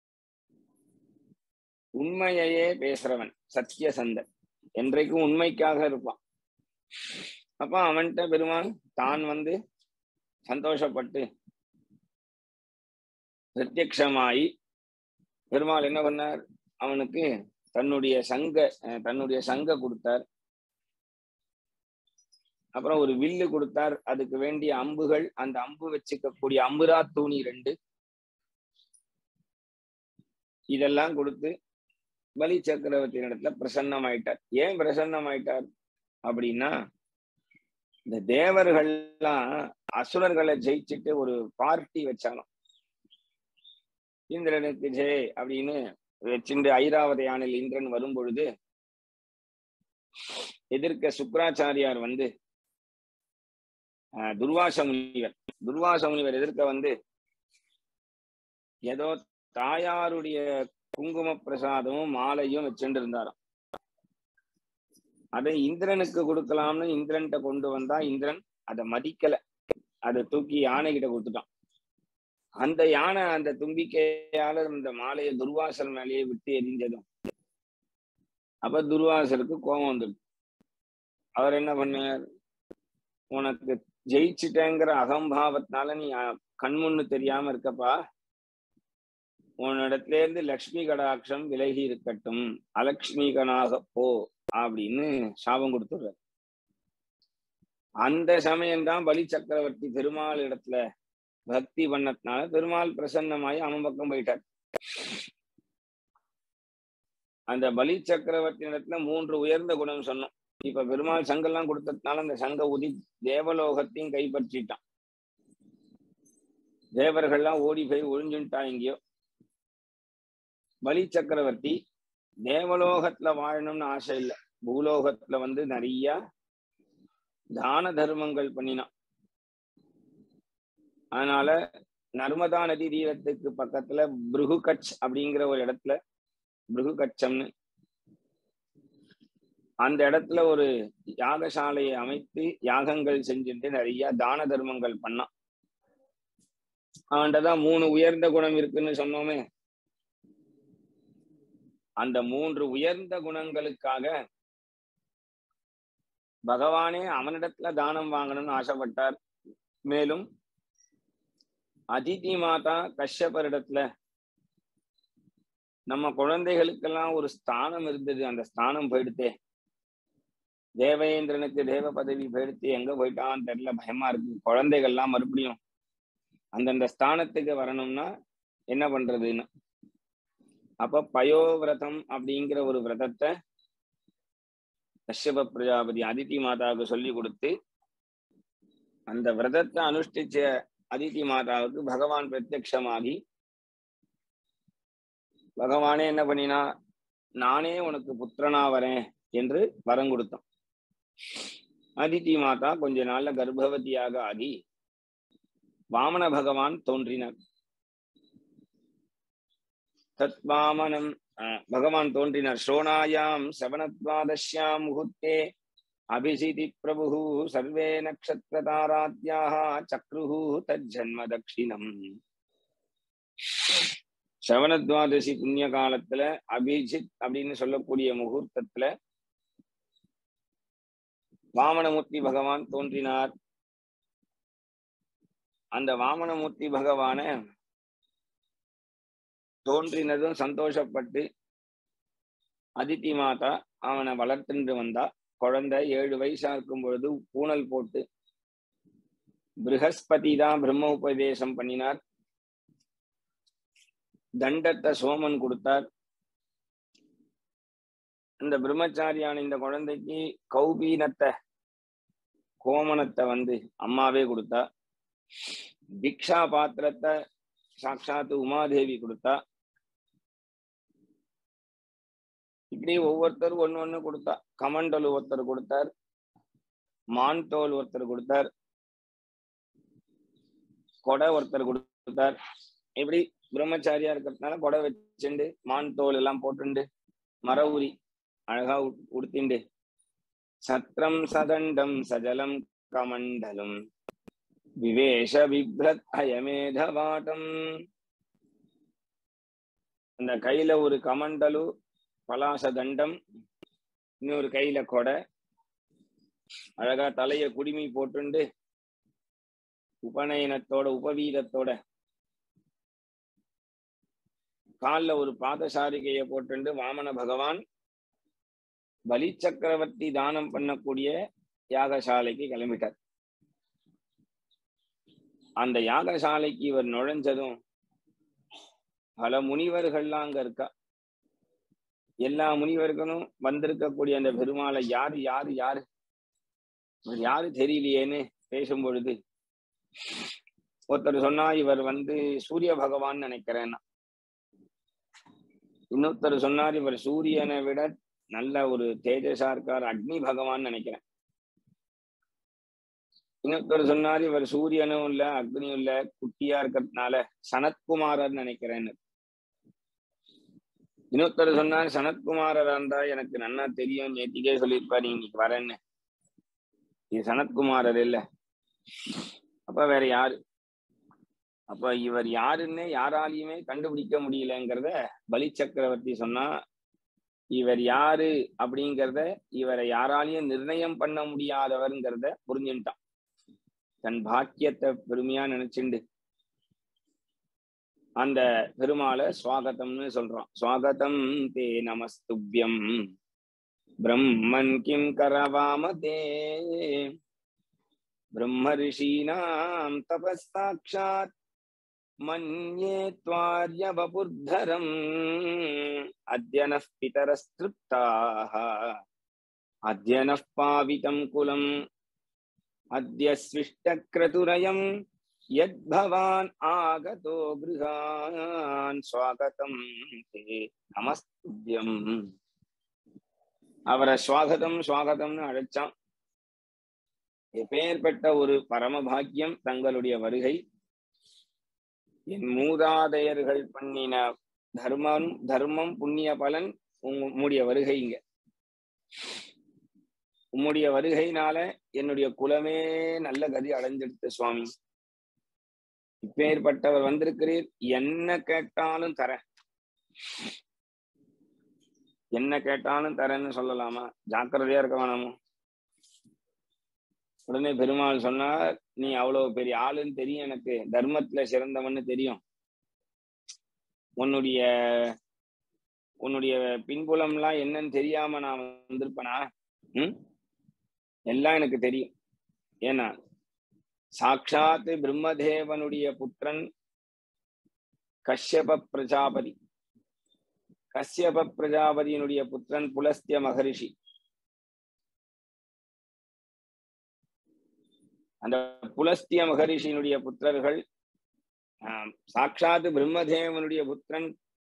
உண்மையையே பேசுறவன் சத்தியசந்தன் என்றைக்கும் உண்மைக்காக இருப்பான் அப்ப அவன்கிட்ட பெருமாள் தான் வந்து சந்தோஷப்பட்டு பிரத்யக்ஷமாயி பெருமாள் என்ன பண்ணார் அவனுக்கு தன்னுடைய சங்க தன்னுடைய சங்க கொடுத்தார் அப்புறம் ஒரு வில்லு கொடுத்தார் அதுக்கு வேண்டிய அம்புகள் அந்த அம்பு வச்சுக்கக்கூடிய அம்புரா தூணி ரெண்டு இதெல்லாம் கொடுத்து பலி சக்கரவர்த்தி இடத்துல பிரசன்னமாயிட்டார் ஏன் பிரசன்னமாயிட்டார் அப்படின்னா இந்த தேவர்கள்லாம் அசுரர்களை ஜெயிச்சுட்டு ஒரு பார்ட்டி வச்சாலும் இந்திரனுக்கு ஜெய் அப்படின்னு வச்சுட்டு ஐராவத யானையில் இந்திரன் வரும் பொழுது எதிர்க்க சுக்கராச்சாரியார் வந்து துர்வாச முனிவர் துர்வாச முனிவர் எதிர்க்க வந்து ஏதோ தாயாருடைய குங்கும பிரசாதமும் மாலையும் வச்சுட்டு இருந்தாராம் அதை இந்திரனுக்கு கொடுக்கலாம்னு இந்திரன்ட்ட கொண்டு வந்தா இந்திரன் அதை மதிக்கல அதை தூக்கி யானை கிட்ட கொடுத்துட்டான் அந்த யானை அந்த தும்பிக்கையால இந்த மாலையை துர்வாசல் மேலேயே விட்டு எரிஞ்சதும் அப்ப துர்வாசருக்கு கோபம் வந்துடும் அவர் என்ன பண்ணார் உனக்கு ஜெயிச்சிட்டேங்கிற அகம்பாவத்தினால நீ கண்முன்னு தெரியாம இருக்கப்பா உன்னிடத்துல இருந்து லக்ஷ்மி கடாட்சம் விலகி இருக்கட்டும் அலக்ஷ்மிகனாக போ அப்படின்னு சாபம் கொடுத்துடுறார் அந்த சமயம்தான் பலி சக்கரவர்த்தி பெருமாள் இடத்துல பக்தி பண்ணதுனால பெருமாள் பிரசன்னமாயி அவன் பக்கம் போயிட்டார் அந்த பலி சக்கரவர்த்தி இடத்துல மூன்று உயர்ந்த குணம் சொன்னோம் இப்ப பெருமாள் சங்கெல்லாம் கொடுத்ததுனால அந்த சங்க உதி தேவலோகத்தையும் கைப்பற்றிட்டான் தேவர்கள்லாம் ஓடி போய் ஒழிஞ்சுட்டா எங்கேயோ பலி சக்கரவர்த்தி தேவலோகத்துல வாழணும்னு ஆசை இல்லை பூலோகத்துல வந்து நிறைய தான தர்மங்கள் பண்ணினான் அதனால நர்மதா நதி தீரத்துக்கு பக்கத்துல பிருகு கட்ச் அப்படிங்கிற ஒரு இடத்துல பிருகு கச்சம்னு அந்த இடத்துல ஒரு யாகசாலையை அமைத்து யாகங்கள் செஞ்சுட்டு நிறைய தான தர்மங்கள் பண்ணான் அவன்கிட்டதான் மூணு உயர்ந்த குணம் இருக்குன்னு சொன்னோமே அந்த மூன்று உயர்ந்த குணங்களுக்காக பகவானே அவனிடத்துல தானம் வாங்கணும்னு ஆசைப்பட்டார் மேலும் அதிதி மாதா கஷ்யப்பரிடத்துல நம்ம குழந்தைகளுக்கெல்லாம் ஒரு ஸ்தானம் இருந்தது அந்த ஸ்தானம் போயிடுத்தே தேவேந்திரனுக்கு தேவ பதவி போயிடுத்து எங்க போயிட்டான்னு தெரியல பயமா இருக்கு குழந்தைகள்லாம் மறுபடியும் அந்தந்த ஸ்தானத்துக்கு வரணும்னா என்ன பண்றதுன்னு அப்ப பயோவிரதம் அப்படிங்கிற ஒரு விரதத்தை கஷ்யப பிரஜாபதி அதித்தி மாதாவுக்கு சொல்லி கொடுத்து அந்த விரதத்தை அனுஷ்டிச்ச அதித்தி மாதாவுக்கு பகவான் பிரத்யக்ஷமாகி பகவானே என்ன பண்ணினா நானே உனக்கு புத்திரனா வரேன் என்று வரம் கொடுத்தான் அதித்தி மாதா கொஞ்ச நாள்ல கர்ப்பவதியாக ஆகி வாமன பகவான் தோன்றினார் தத் வாமனம் அஹ், பகவான் தோன்றினார் ஸ்ரோணாயாம் சவனத்வாதஸ்யாம் முகூர்த்தே அபிசிதி பிரபு சர்வே நக்ஷத்திர தாராத்யாக சக்ருஹு தஜ்ஜன்ம தட்சிணம் சவனத்வாதசி புண்ணிய காலத்துல அபிஜித் அப்படின்னு சொல்லக்கூடிய முகூர்த்தத்துல வாமனமூர்த்தி பகவான் தோன்றினார் அந்த வாமனமூர்த்தி பகவான தோன்றினதும் சந்தோஷப்பட்டு அதித்தி மாதா அவனை வளர்த்துட்டு வந்தா குழந்தை ஏழு வயசா இருக்கும் பொழுது பூனல் போட்டு ப்ரஹஸ்பதி தான் பிரம்ம உபதேசம் பண்ணினார் தண்டத்தை சோமன் கொடுத்தார் இந்த பிரம்மச்சாரியான இந்த குழந்தைக்கு கௌபீனத்தை கோமணத்தை வந்து அம்மாவே கொடுத்தா பிக்ஷா பாத்திரத்தை சாட்சாத்து உமாதேவி கொடுத்தா இப்படி ஒவ்வொருத்தரும் ஒண்ணு ஒண்ணு கொடுத்தா கமண்டல் ஒருத்தர் கொடுத்தார் மான் தோல் ஒருத்தர் கொடுத்தார் கொடை ஒருத்தர் கொடுத்தார் இப்படி பிரம்மச்சாரியா இருக்கிறதுனால கொடை வச்சுண்டு மான் தோல் எல்லாம் போட்டுண்டு மர உரி அழகா உட்- உடுத்திண்டு சத்ரம் சதண்டம் சஜலம் கமண்டலம் விவேஷ விப்ரத் அயமேதவாட்டம் அந்த கையில ஒரு கமண்டலு பலாச தண்டம் இன்னொரு கையில கொடை அழகா தலைய குடிமி போட்டுண்டு உபநயனத்தோட உபவீதத்தோட கால்ல ஒரு பாதசாரிகைய போட்டுண்டு வாமன பகவான் பலி சக்கரவர்த்தி தானம் பண்ணக்கூடிய யாகசாலைக்கு கிளம்பிட்டார் அந்த யாகசாலைக்கு இவர் நுழைஞ்சதும் பல முனிவர்கள்லாம் அங்க இருக்கா எல்லா முனிவர்களும் வந்திருக்கக்கூடிய அந்த பெருமாளை யாரு யாரு யாரு இவர் யாரு தெரியலையேன்னு பேசும் பொழுது ஒருத்தர் சொன்னா இவர் வந்து சூரிய பகவான் நினைக்கிறேன்னா இன்னொருத்தர் சொன்னார் இவர் சூரியனை விட நல்ல ஒரு தேஜஸா இருக்கார் அக்னி பகவான் நினைக்கிறேன் இன்னொருத்தர் சொன்னார் இவர் சூரியனும் இல்ல அக்னியும் இல்ல குட்டியா இருக்கிறதுனால சனத்குமாரர் நினைக்கிறேன்னு இன்னொருத்தர் சொன்னார் சனத்குமாரர் இருந்தா எனக்கு நன்னா தெரியும் நேத்திக்கே சொல்லியிருப்பாரு இன்னைக்கு வரேன்னு இது சனத்குமாரர் இல்ல அப்ப வேற யாரு அப்ப இவர் யாருன்னு யாராலையுமே கண்டுபிடிக்க முடியலங்கிறத பலி சக்கரவர்த்தி சொன்னா இவர் யாரு அப்படிங்கிறத இவரை யாராலையும் நிர்ணயம் பண்ண முடியாதவர்ங்கிறத புரிஞ்சுட்டான் தன் பாக்கியத்தை பெருமையா நினைச்சுண்டு அந்த பெருமாளை சுவாகத்தம்னு சொல்றான் சுவாகதம் தே நமஸ்துபியம் பிரம்மன் கிம் கரவாம தே பிரம்ம ரிஷீனாம் தபஸ்தாட்சாத் மன்யே त्वार्य वपुर्धरम् अद्य नः पितरस्तृप्ताः अद्य नः पावितं कुलम् अद्य स्विष्टक्रतुरयम् यद्भवान् आगतो गृहान् स्वागतं ते நமஸ்துபியம் அவரை சுவாகதம் சுவாகதம்னு அழைச்சான் எப்பேற்பட்ட ஒரு பரம பாக்கியம் தங்களுடைய வருகை என் மூதாதையர்கள் பண்ணின தர்மம் தர்மம் புண்ணிய பலன் உம்முடைய வருகை இங்க உம்முடைய வருகையினால என்னுடைய குலமே நல்ல கதி அடைஞ்சிடுத்து சுவாமி இப்பேற்பட்டவர் வந்திருக்கிறீர் என்ன கேட்டாலும் தரேன் என்ன கேட்டாலும் தரேன்னு சொல்லலாமா ஜாக்கிரதையா இருக்க வேணாமா உடனே பெருமாள் சொன்னார் நீ அவ்வளவு பெரிய ஆளுன்னு தெரியும் எனக்கு தர்மத்துல சிறந்தவன்னு தெரியும் உன்னுடைய உன்னுடைய பின்புலம்லாம் என்னன்னு தெரியாம நான் வந்திருப்பனா ம் எல்லாம் எனக்கு தெரியும் ஏன்னா சாட்சாத் பிரம்மதேவனுடைய புத்திரன் கஷ்யப பிரஜாபதி கஷ்யப பிரஜாபதியினுடைய புத்திரன் புலஸ்திய மகரிஷி அந்த புலஸ்திய மகரிஷியினுடைய புத்திரர்கள் ஆஹ், சாட்சாத் பிரம்மதேவனுடைய புத்திரன்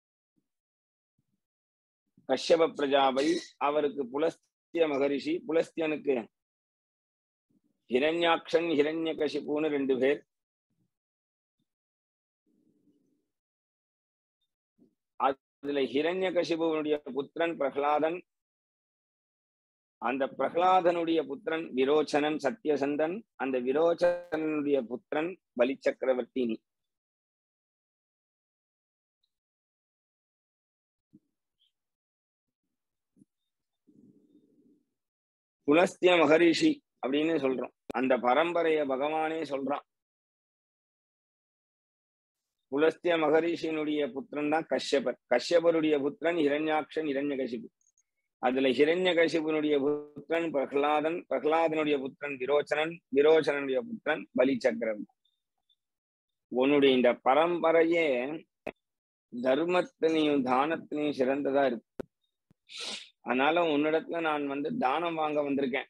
கஷ்யப பிரஜாபதி அவருக்கு புலஸ்திய மகரிஷி புலஸ்தியனுக்கு ஹிரண்யாக்ஷன் ஹிரண்யகசிபுன்னு ரெண்டு பேர் அதுல ஹிரண்யகசிபுவனுடைய புத்திரன் பிரகலாதன் அந்த பிரகலாதனுடைய புத்திரன் விரோச்சனன் சத்யசந்தன் அந்த விரோச்சனனுடைய புத்திரன் பலி சக்கரவர்த்தினி புலஸ்திய மகரிஷி அப்படின்னு சொல்றோம் அந்த பரம்பரைய பகவானே சொல்றான் புலஸ்திய மகரிஷியினுடைய புத்திரன் தான் கஷ்யபர் கஷ்யபருடைய புத்திரன் ஹிரண்யாக்ஷன் ஹிரண்யகசிபு அதுல ஹிரண்யகசிபுனுடைய புத்திரன் பிரகலாதன் பிரகலாதனுடைய புத்திரன் விரோச்சனன் விரோச்சனனுடைய புத்திரன் பலி சக்கரவர்த்தி உன்னுடைய இந்த பரம்பரையே தர்மத்திலையும் தானத்திலையும் சிறந்ததா இருக்கு அதனால உன்னிடத்துல நான் வந்து தானம் வாங்க வந்திருக்கேன்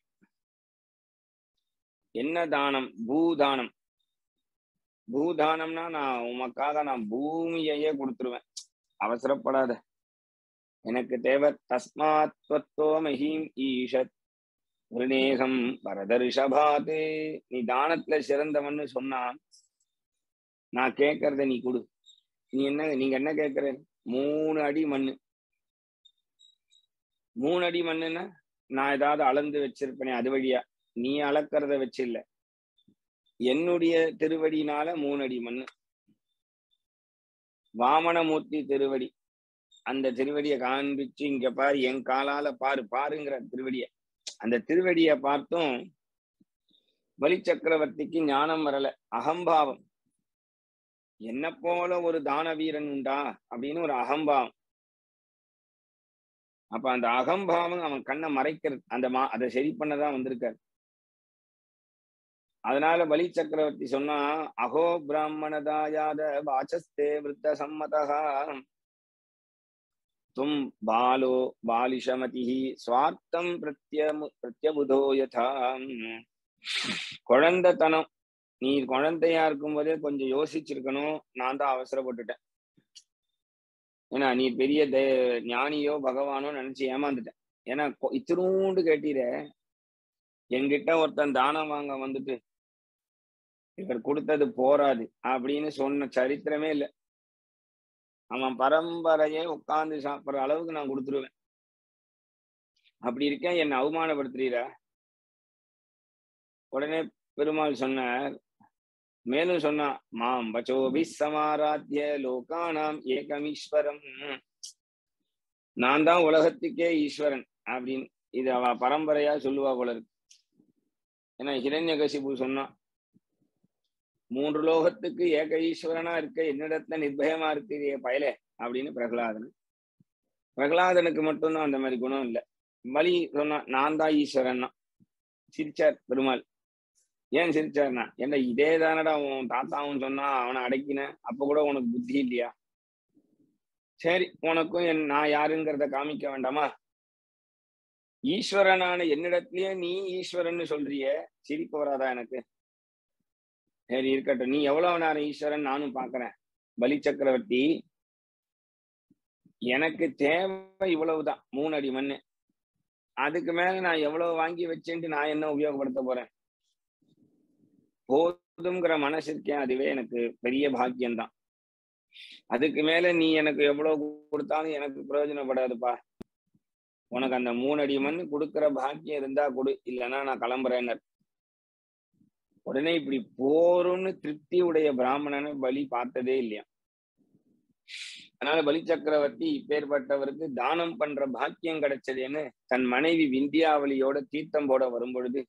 என்ன தானம் பூதானம் பூதானம்னா நான் உமக்காக நான் பூமியையே கொடுத்துருவேன் அவசரப்படாத எனக்கு தேவை தஸ்மாத் त्वत्तो மஹீம் ஈஷத் விருணேகம் பரதரிஷபாத் நீ தானத்துல சிறந்தவன்னு சொன்னா நான் கேட்கறத நீ கொடு நீ என்ன நீங்க என்ன கேட்கற மூணு அடி மண்ணு மூணு அடி மண்ணுன்னா நான் ஏதாவது அளந்து வச்சிருப்பேனே அது வழியா நீ அளக்கறத வச்சு இல்ல என்னுடைய திருவடினால மூணு அடி மண்ணு வாமனமூர்த்தி திருவடி அந்த திருவடியை காண்பிச்சு இங்க பாரு என் காலால பாரு பாருங்கிற திருவடிய அந்த திருவடிய பார்த்தும் பலி சக்கரவர்த்திக்கு ஞானம் வரல அகம்பாவம் என்ன போல ஒரு தான வீரன் உண்டா அப்படின்னு ஒரு அகம்பாவம் அப்ப அந்த அகம்பாவம் அவன் கண்ணை மறைக்கிறது அந்த மா அதை சரி பண்ணதான் வந்திருக்காரு அதனால பலி சக்கரவர்த்தி சொன்னா அகோ பிராமணதாயாத வாச்சஸ்தே விருத்த சம்மதா தும் பாலோ பாலிஷமதி சுவார்த்தம் பிரத்யமு பிரத்யபுதோ யதா குழந்தைத்தனம் நீ குழந்தையா இருக்கும்போதே கொஞ்சம் யோசிச்சிருக்கணும் நான் தான் அவசரப்பட்டுட்டேன் ஏன்னா நீ பெரிய தே- ஞானியோ பகவானோ நினைச்சு ஏமாந்துட்டேன் ஏன்னா கொ- இத்தினூண்டு கேட்டீர என்கிட்ட ஒருத்தன் தானம் வாங்க வந்துட்டு இவர் கொடுத்தது போராது அப்படின்னு சொன்ன சரித்திரமே இல்லை அவன் பரம்பரையே உட்கார்ந்து சாப்பிடுற அளவுக்கு நான் கொடுத்துருவேன் அப்படி இருக்கேன் என்னை அவமானப்படுத்துறீரா உடனே பெருமாள் சொன்னார் மேலும் சொன்னா மாம் பச்சோபி சமாராத்திய லோகானாம் ஏகமீஸ்வரம் நான் தான் உலகத்துக்கே ஈஸ்வரன் அப்படின்னு இது அவ பரம்பரையா சொல்லுவா போல இருக்கு ஏன்னா ஹிரண்யகசிபு சொன்னான் மூன்று லோகத்துக்கு ஏக ஈஸ்வரனா இருக்க என்னிடத்துல நிர்பயமா இருக்கிறிய பயலே அப்படின்னு பிரகலாதன் பிரகலாதனுக்கு மட்டும்தான் அந்த மாதிரி குணம் இல்லை பலி சொன்னா நான் தான் ஈஸ்வரன் சிரிச்சார் பெருமாள் ஏன் சிரிச்சார்னா என்ன இதே தானடா உன் தாத்தாவும் சொன்னா அவனை அடக்கின அப்ப கூட உனக்கு புத்தி இல்லையா சரி உனக்கும் என் நான் யாருங்கிறத காமிக்க வேண்டாமா ஈஸ்வரனான என்னிடத்திலயே நீ ஈஸ்வரன்னு சொல்றியே சிரிப்பு வராதா எனக்கு சரி இருக்கட்டும் நீ எவ்வளவு நேரம் ஈஸ்வரன் நானும் பாக்குறேன் பலி சக்கரவர்த்தி எனக்கு தேவை இவ்வளவுதான் மூணு அடி மண்ணு அதுக்கு மேல நான் எவ்வளவு வாங்கி வச்சேன்ட்டு நான் என்ன உபயோகப்படுத்த போறேன் போதுங்கிற மனசு இருக்கேன் அதுவே எனக்கு பெரிய பாக்கியம்தான் அதுக்கு மேல நீ எனக்கு எவ்வளவு கொடுத்தாலும் எனக்கு பிரயோஜனப்படாதுப்பா உனக்கு அந்த மூணு அடி மண் கொடுக்கிற பாக்கியம் இருந்தா கொடு இல்லைன்னா நான் கிளம்புறேன்னு உடனே இப்படி போரும்னு திருப்தி உடைய பிராமணனை பலி பார்த்ததே இல்லையா அதனால பலி சக்கரவர்த்தி இப்பேற்பட்டவருக்கு தானம் பண்ற பாக்கியம் கிடைச்சதுன்னு தன் மனைவி விந்தியாவளியோட தீர்த்தம் போட வரும் பொழுது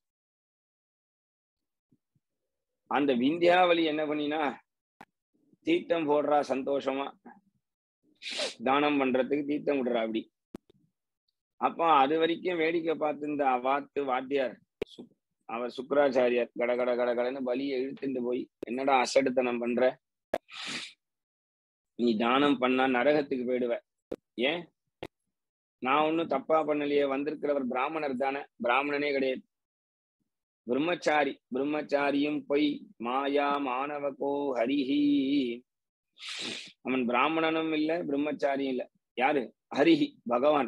அந்த விந்தியாவளி என்ன பண்ணினா தீர்த்தம் போடுறா சந்தோஷமா தானம் பண்றதுக்கு தீர்த்தம் விடுறா அப்படி அப்போ அது வரைக்கும் வேடிக்கை பார்த்து இந்த வாத்து வாத்தியார் சுக்- அவர் சுக்கராச்சாரியார் கட கட கட கடன்னு பலியை இழுத்துட்டு போய் என்னடா அசடுத்தனம் பண்ற நீ தானம் பண்ணா நரகத்துக்கு போயிடுவ ஏன் நான் ஒன்னும் தப்பா பண்ணலையே வந்திருக்கிறவர் பிராமணர் தானே பிராமணனே கிடையாது பிரம்மச்சாரி பிரம்மச்சாரியும் பொய் மாயா மாணவகோ ஹரிஹி அவன் பிராமணனும் இல்ல பிரம்மச்சாரியும் இல்ல யாரு ஹரிஹி பகவான்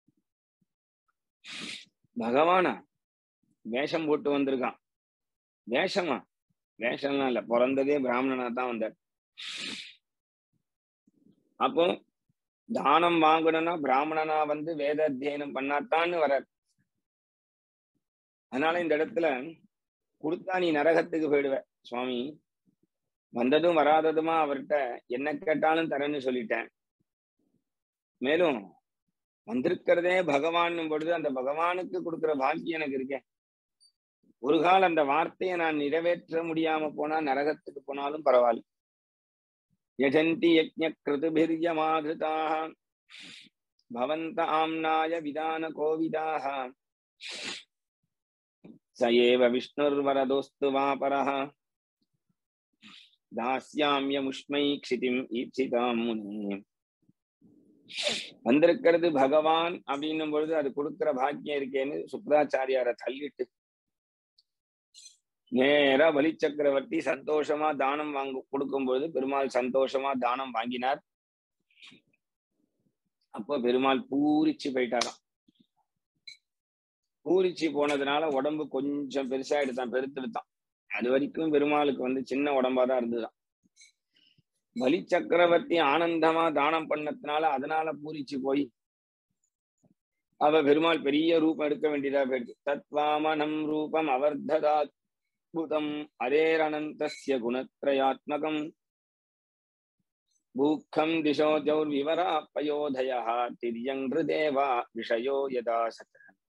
பகவானா வேஷம் போட்டு வந்திருக்கான் வேஷமா வேஷம்லாம் இல்ல பிறந்ததே பிராமணனா தான் வந்தார் அப்போ தானம் வாங்கணும்னா பிராமணனா வந்து வேத அத்தியனம் பண்ணாத்தான்னு வர அதனால இந்த இடத்துல கொடுத்தா நீ நரகத்துக்கு போயிடுவ சுவாமி வந்ததும் வராததுமா அவர்கிட்ட என்ன கேட்டாலும் தரேன்னு சொல்லிட்டேன் மேலும் வந்திருக்கிறதே பகவான் பொழுது அந்த பகவானுக்கு கொடுக்கிற பாக்கியம் எனக்கு இருக்கேன் ஒரு கால் அந்த வார்த்தையை நான் நிறைவேற்ற முடியாம போனா நரகத்துக்கு போனாலும் பரவாயில்ல யஜந்தி யஜ்ஞ கிருதுபிர்யமாதிருதாக பவந்த ஆம்னாய விதான கோவிதாக ச ஏவ விஷ்ணுர்வரதோஸ்து வாபரः தாஸ்யாமியமுஷ்மை க்ஷிதிம் ஈப்சிதாம் முனி வந்திருக்கிறது பகவான் அப்படின்னும் பொழுது அது கொடுக்கிற பாக்கியம் இருக்கேன்னு சுப்ராச்சாரியார தள்ளிட்டு நேரா பலி சக்கரவர்த்தி சந்தோஷமா தானம் வாங்க கொடுக்கும்போது பெருமாள் சந்தோஷமா தானம் வாங்கினார் அப்போ பெருமாள் பூரிச்சு போயிட்டாராம் பூரிச்சு போனதுனால உடம்பு கொஞ்சம் பெருசா எடுத்தான் பெருத்தெடுத்தான் அது வரைக்கும் பெருமாளுக்கு வந்து சின்ன உடம்பா தான் இருந்துதான் பலி சக்கரவர்த்தி ஆனந்தமா தானம் பண்ணதுனால அதனால பூரிச்சு போய் அவ பெருமாள் பெரிய ரூபம் எடுக்க வேண்டியதா போயிடுச்சு தத்வாமனம் ரூபம் அவர்ததாத்புதம் அரேரணந்தஸ்ய குணத்ரயாத்மகம் பூக்கம் திசோ ஜௌர்விவரா பயோதய திரியங்கிருதேவா விஷயோ யதா சத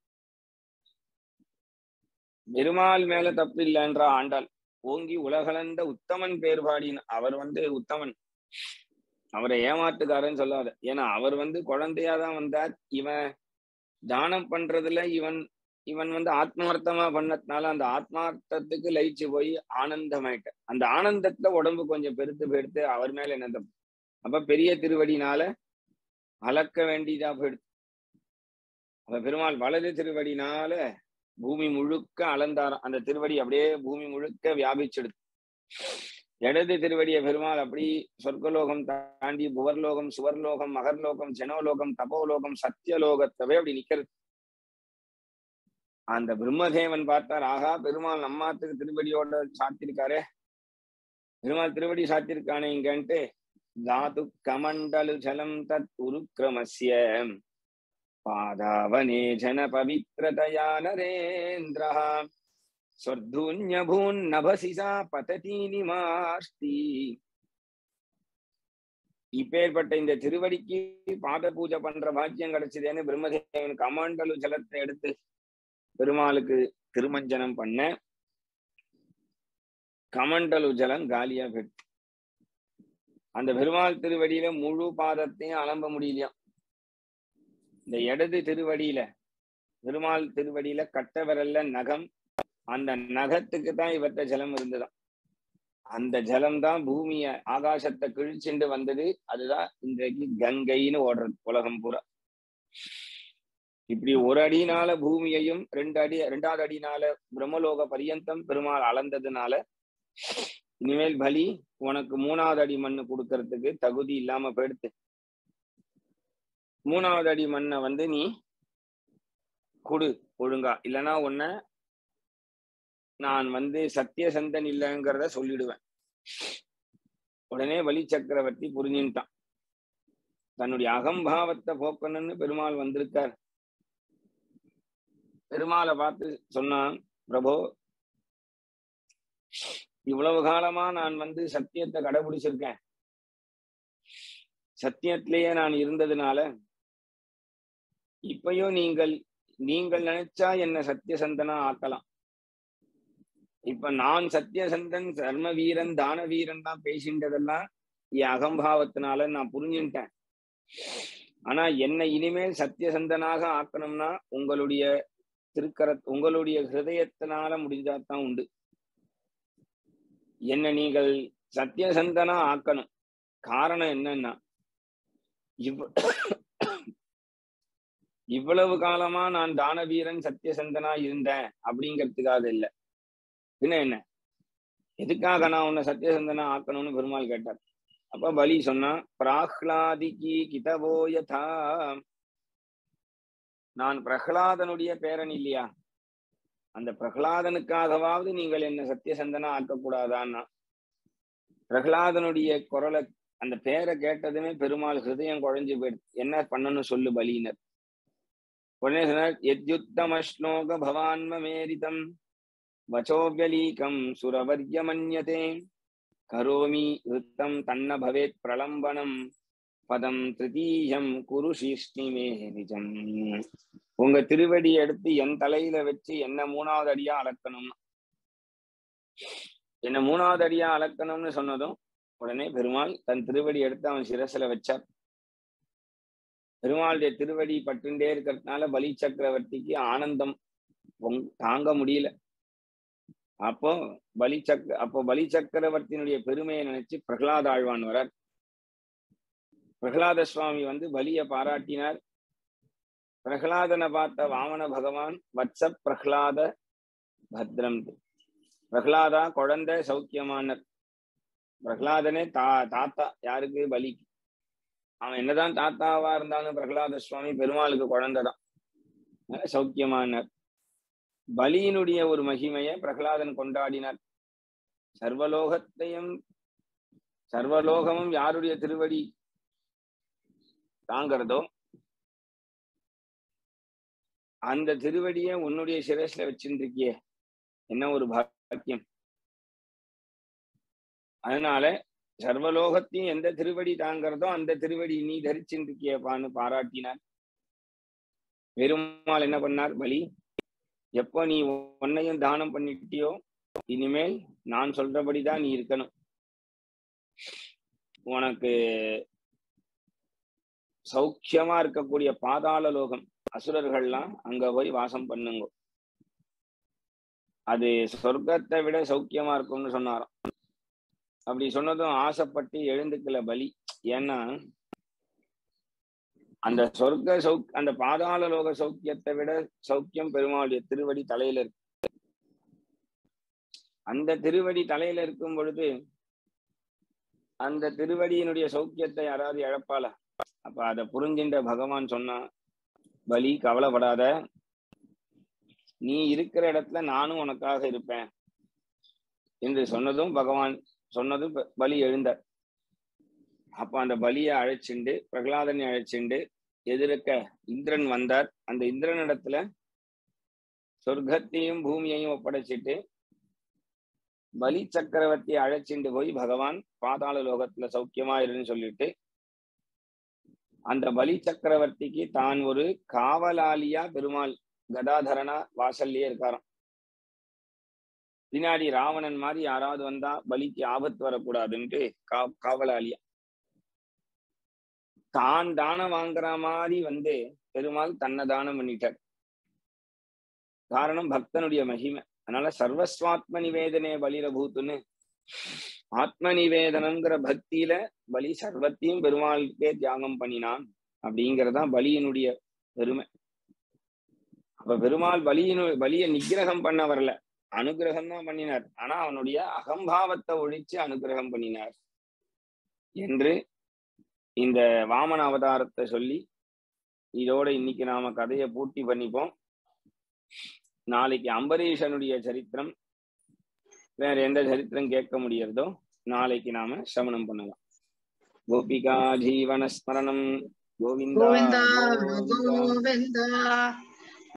பெருமாள் மேல தப்பு இல்லைன்ற ஆண்டாள் ஓங்கி உலகளந்த உத்தமன் பேர் பாடின அவர் வந்து உத்தமன் அவரை ஏமாத்துக்காரன்னு சொல்லாத ஏன்னா அவர் வந்து குழந்தையாதான் வந்தார் இவன் தானம் பண்றதுல இவன் இவன் வந்து ஆத்மார்த்தமா பண்ணதுனால அந்த ஆத்மார்த்தத்துக்கு லயிச்சு போய் ஆனந்தமாயிட்ட அந்த ஆனந்தத்துல உடம்பு கொஞ்சம் பெருத்து பெருத்து அவர் மேல என்ன தப்பு அப்ப பெரிய திருவடினால அளக்க வேண்டியதா போயிடுது அப்ப பெருமாள் வலது திருவடினால பூமி முழுக்க அளந்தாராம் அந்த திருவடி அப்படியே பூமி முழுக்க வியாபிச்சிடுது இடது திருவடிய பெருமாள் அப்படி சொர்க்கலோகம் தாண்டி புவர்லோகம் சுவர்லோகம் மகர்லோகம் ஜனோலோகம் தபோலோகம் சத்தியலோகத்தவே அப்படி நிக்கிறது அந்த பிரம்மதேவன் பார்த்தார் ஆகா பெருமாள் நம்மாத்துக்கு திருவடியோட சாத்திருக்காரே பெருமாள் திருவடி சாத்திருக்கானே இங்கன்ட்டு தாது கமண்டலு ஜலம் தத் உருக்கிரமஸ்ய पादावने जन पवित्रतया नरेन्द्रः स्वर्धून्यभून्नभसि सा पतती निमाष्टि இப்பேற்பட்ட இந்த திருவடிக்கு பாத பூஜை பண்ற பாக்கியம் கிடைச்சதேன்னு பிரம்மதேவன் கமாண்டலு ஜலத்தை எடுத்து பெருமாளுக்கு திருமஞ்சனம் பண்ண கமண்டலு ஜலம் காலியா போயிடுச்சு அந்த பெருமாள் திருவடியில முழு பாதத்தையும் அலம்ப முடியலையாம் இந்த இடது திருவடியில பெருமாள் திருவடியில கட்ட விரல்ல நகம் அந்த நகத்துக்கு தான் இவற்ற ஜலம் இருந்துதான் அந்த ஜலம் தான் பூமிய ஆகாசத்தை கிழிச்சுண்டு வந்தது அதுதான் இன்றைக்கு கங்கைன்னு ஓடுறது உலகம் பூரா இப்படி ஒரு அடினால பூமியையும் ரெண்டு அடி ரெண்டாவது அடினால பிரம்மலோக பரியந்தம் பெருமாள் அளந்ததுனால இனிமேல் பலி உனக்கு மூணாவது அடி மண்ணு கொடுக்கறதுக்கு தகுதி இல்லாம போயிடுத்து மூணாவது அடி மண்ணை வந்து நீ கொடு ஒழுங்கா இல்லைன்னா உன்னை நான் வந்து சத்தியசந்தன் இல்லைங்கிறத சொல்லிடுவேன் உடனே வலி சக்கரவர்த்தி புரிஞ்சுட்டான் தன்னுடைய அகம்பாவத்தை போக்கணும்னு பெருமாள் வந்திருக்கார் பெருமாளை பார்த்து சொன்னான் பிரபோ இவ்வளவு காலமா நான் வந்து சத்தியத்தை கடைபிடிச்சிருக்கேன் சத்தியத்திலேயே நான் இருந்ததுனால இப்பயும் நீங்கள் நீங்கள் நினைச்சா என்ன சத்தியசந்தனா ஆக்கலாம் இப்ப நான் சத்தியசந்தன் தர்ம வீரன் தான வீரன் தான் பேசின்றதெல்லாம் என் அகம்பாவத்தினால நான் புரிஞ்சுட்டேன் ஆனா என்னை இனிமேல் சத்தியசந்தனாக ஆக்கணும்னா உங்களுடைய திருக்கர உங்களுடைய ஹிருதயத்தினால முடிஞ்சாதான் உண்டு என்ன நீங்கள் சத்தியசந்தனா ஆக்கணும் காரணம் என்னன்னா இவ் இவ்வளவு காலமா நான் தானவீரன் சத்தியசந்தனா இருந்தேன் அப்படிங்கிறதுக்காக இல்ல பின்ன என்ன எதுக்காக நான் உன்னை சத்தியசந்தனா ஆக்கணும்னு பெருமாள் கேட்டார் அப்ப பலி சொன்னா பிராஹ்லாதிக்கு கிதவோ யதா நான் பிரகலாதனுடைய பேரன் இல்லையா அந்த பிரகலாதனுக்காகவாவது நீங்கள் என்ன சத்தியசந்தனா ஆக்கக்கூடாதான்னா பிரகலாதனுடைய குரலை அந்த பேரை கேட்டதுமே பெருமாள் ஹிருதயம் குழஞ்சு போயிடுது என்ன பண்ணணும் சொல்லு பலியினர் உடனே சொன்னார் எத்யுத்தமஸ்லோக பவான்மமேரிதம் வச்சோவியலீகம் சுரவர்யமன்யதே கரோமி விருத்தம் தன்ன பவேத் பிரலம்பனம் பதம் திருத்தீயம் குரு சீஷ்ணிமே நிஜம் உங்க திருவடி எடுத்து என் தலையில வச்சு என்ன மூணாவது அடியா அளக்கணும் என்ன மூணாவது அடியா அளக்கணும்னு சொன்னதும் உடனே பெருமாள் தன் திருவடி எடுத்து அவன் சிரசுல வச்சார் பெருமாளுடைய திருவடி பட்டுண்டே இருக்கிறதுனால பலி சக்கரவர்த்திக்கு ஆனந்தம் பொங்- தாங்க முடியல அப்போ பலி சக்கர அப்போ பலி சக்கரவர்த்தியினுடைய பெருமையை நினைச்சு பிரகலாத ஆழ்வான் வரார் பிரகலாத சுவாமி வந்து பலிய பாராட்டினார் பிரகலாதனை பார்த்த வாமன பகவான் வத்ச பிரகலாத பத்ரம் பிரகலாதா குழந்தை சௌக்கியமானர் பிரகலாதனே தா தாத்தா யாருக்கு பலிக்கு அவன் என்னதான் தாத்தாவா இருந்தாலும் பிரகலாத சுவாமி பெருமாளுக்கு குழந்தைதான் அதனால சௌக்கியமானார் பலியினுடைய ஒரு மகிமையை பிரகலாதன் கொண்டாடினார் சர்வலோகத்தையும் சர்வலோகமும் யாருடைய திருவடி தாங்கிறதோ அந்த திருவடியை உன்னுடைய சிரஸ்ல வச்சிருக்கியே என்ன ஒரு பாக்கியம் அதனால சர்வலோகத்தையும் எந்த திருவடி தாங்கிறதோ அந்த திருவடி நீ தரிச்சிருக்கியப்பான்னு பாராட்டினார் பெருமாள் என்ன பண்ணார் பலி எப்போ நீ உன்னையும் தானம் பண்ணிட்டியோ இனிமேல் நான் சொல்றபடிதான் நீ இருக்கணும் உனக்கு சௌக்கியமா இருக்கக்கூடிய பாதாள லோகம் அசுரர்கள்லாம் அங்க போய் வாசம் பண்ணுங்க அது சொர்க்கத்தை விட சௌக்கியமா இருக்கும்னு சொன்னாராம் அப்படி சொன்னதும் ஆசைப்பட்டு எழுந்துக்கல பலி ஏன்னா அந்த சொர்க்க சௌக் அந்த பாதாள லோக சௌக்கியத்தை விட சௌக்கியம் பெருமாளுடைய திருவடி தலையில இருக்கு அந்த திருவடி தலையில இருக்கும் பொழுது அந்த திருவடியினுடைய சௌக்கியத்தை யாராவது இழப்பாளா அப்ப அதை புரிஞ்சின்ற பகவான் சொன்னா பலி கவலைப்படாத நீ இருக்கிற இடத்துல நானும் உனக்காக இருப்பேன் என்று சொன்னதும் பகவான் சொன்னதும் ப- பலி எழுந்தார் அப்ப அந்த பலியை அழைச்சிண்டு பிரகலாதனை அழைச்சிண்டு எதிர்க்க இந்திரன் வந்தார் அந்த இந்திரன் இடத்துல சொர்க்கத்தையும் பூமியையும் ஒப்படைச்சிட்டு பலி சக்கரவர்த்தியை அழைச்சிண்டு போய் பகவான் பாதாள லோகத்துல சௌக்கியமா இருன்னு சொல்லிட்டு அந்த பலி சக்கரவர்த்திக்கு தான் ஒரு காவலாளியா பெருமாள் கதாதரனா வாசல்லையே இருக்காராம் பின்னாடி ராவணன் மாதிரி யாராவது வந்தா பலிக்கு ஆபத்து வரக்கூடாதுன்ட்டு கா காவலாளியா தான் தானம் வாங்குற மாதிரி வந்து பெருமாள் தன்னை தானம் பண்ணிட்டார் காரணம் பக்தனுடைய மகிமை அதனால சர்வஸ்வாத்ம நிவேதனே பலிரபூத்துன்னு ஆத்ம நிவேதனங்கிற பக்தியில பலி சர்வத்தையும் பெருமாளுக்கே தியாகம் பண்ணினான் அப்படிங்கறதுதான் பலியினுடைய பெருமை அப்ப பெருமாள் பலியினு பலியை நிக்கிரகம் பண்ண வரல அனுகிரகம் தான் பண்ணினார் ஆனா அவனுடைய அகம்பாவத்தை ஒழிச்சு அனுகிரகம் பண்ணினார் என்று இந்த வாமன அவதாரத்தை சொல்லி இதோட இன்னைக்கு நாம கதையை பூர்த்தி பண்ணிப்போம் நாளைக்கு அம்பரீஷனுடைய சரித்திரம் வேற எந்த சரித்திரம் கேட்க முடியறதோ நாளைக்கு நாம சிரவணம் பண்ணலாம் கோபிகா ஜீவன ஸ்மரணம் கோவிந்தா गोविन्दा கோவிந்தா. गोविन्द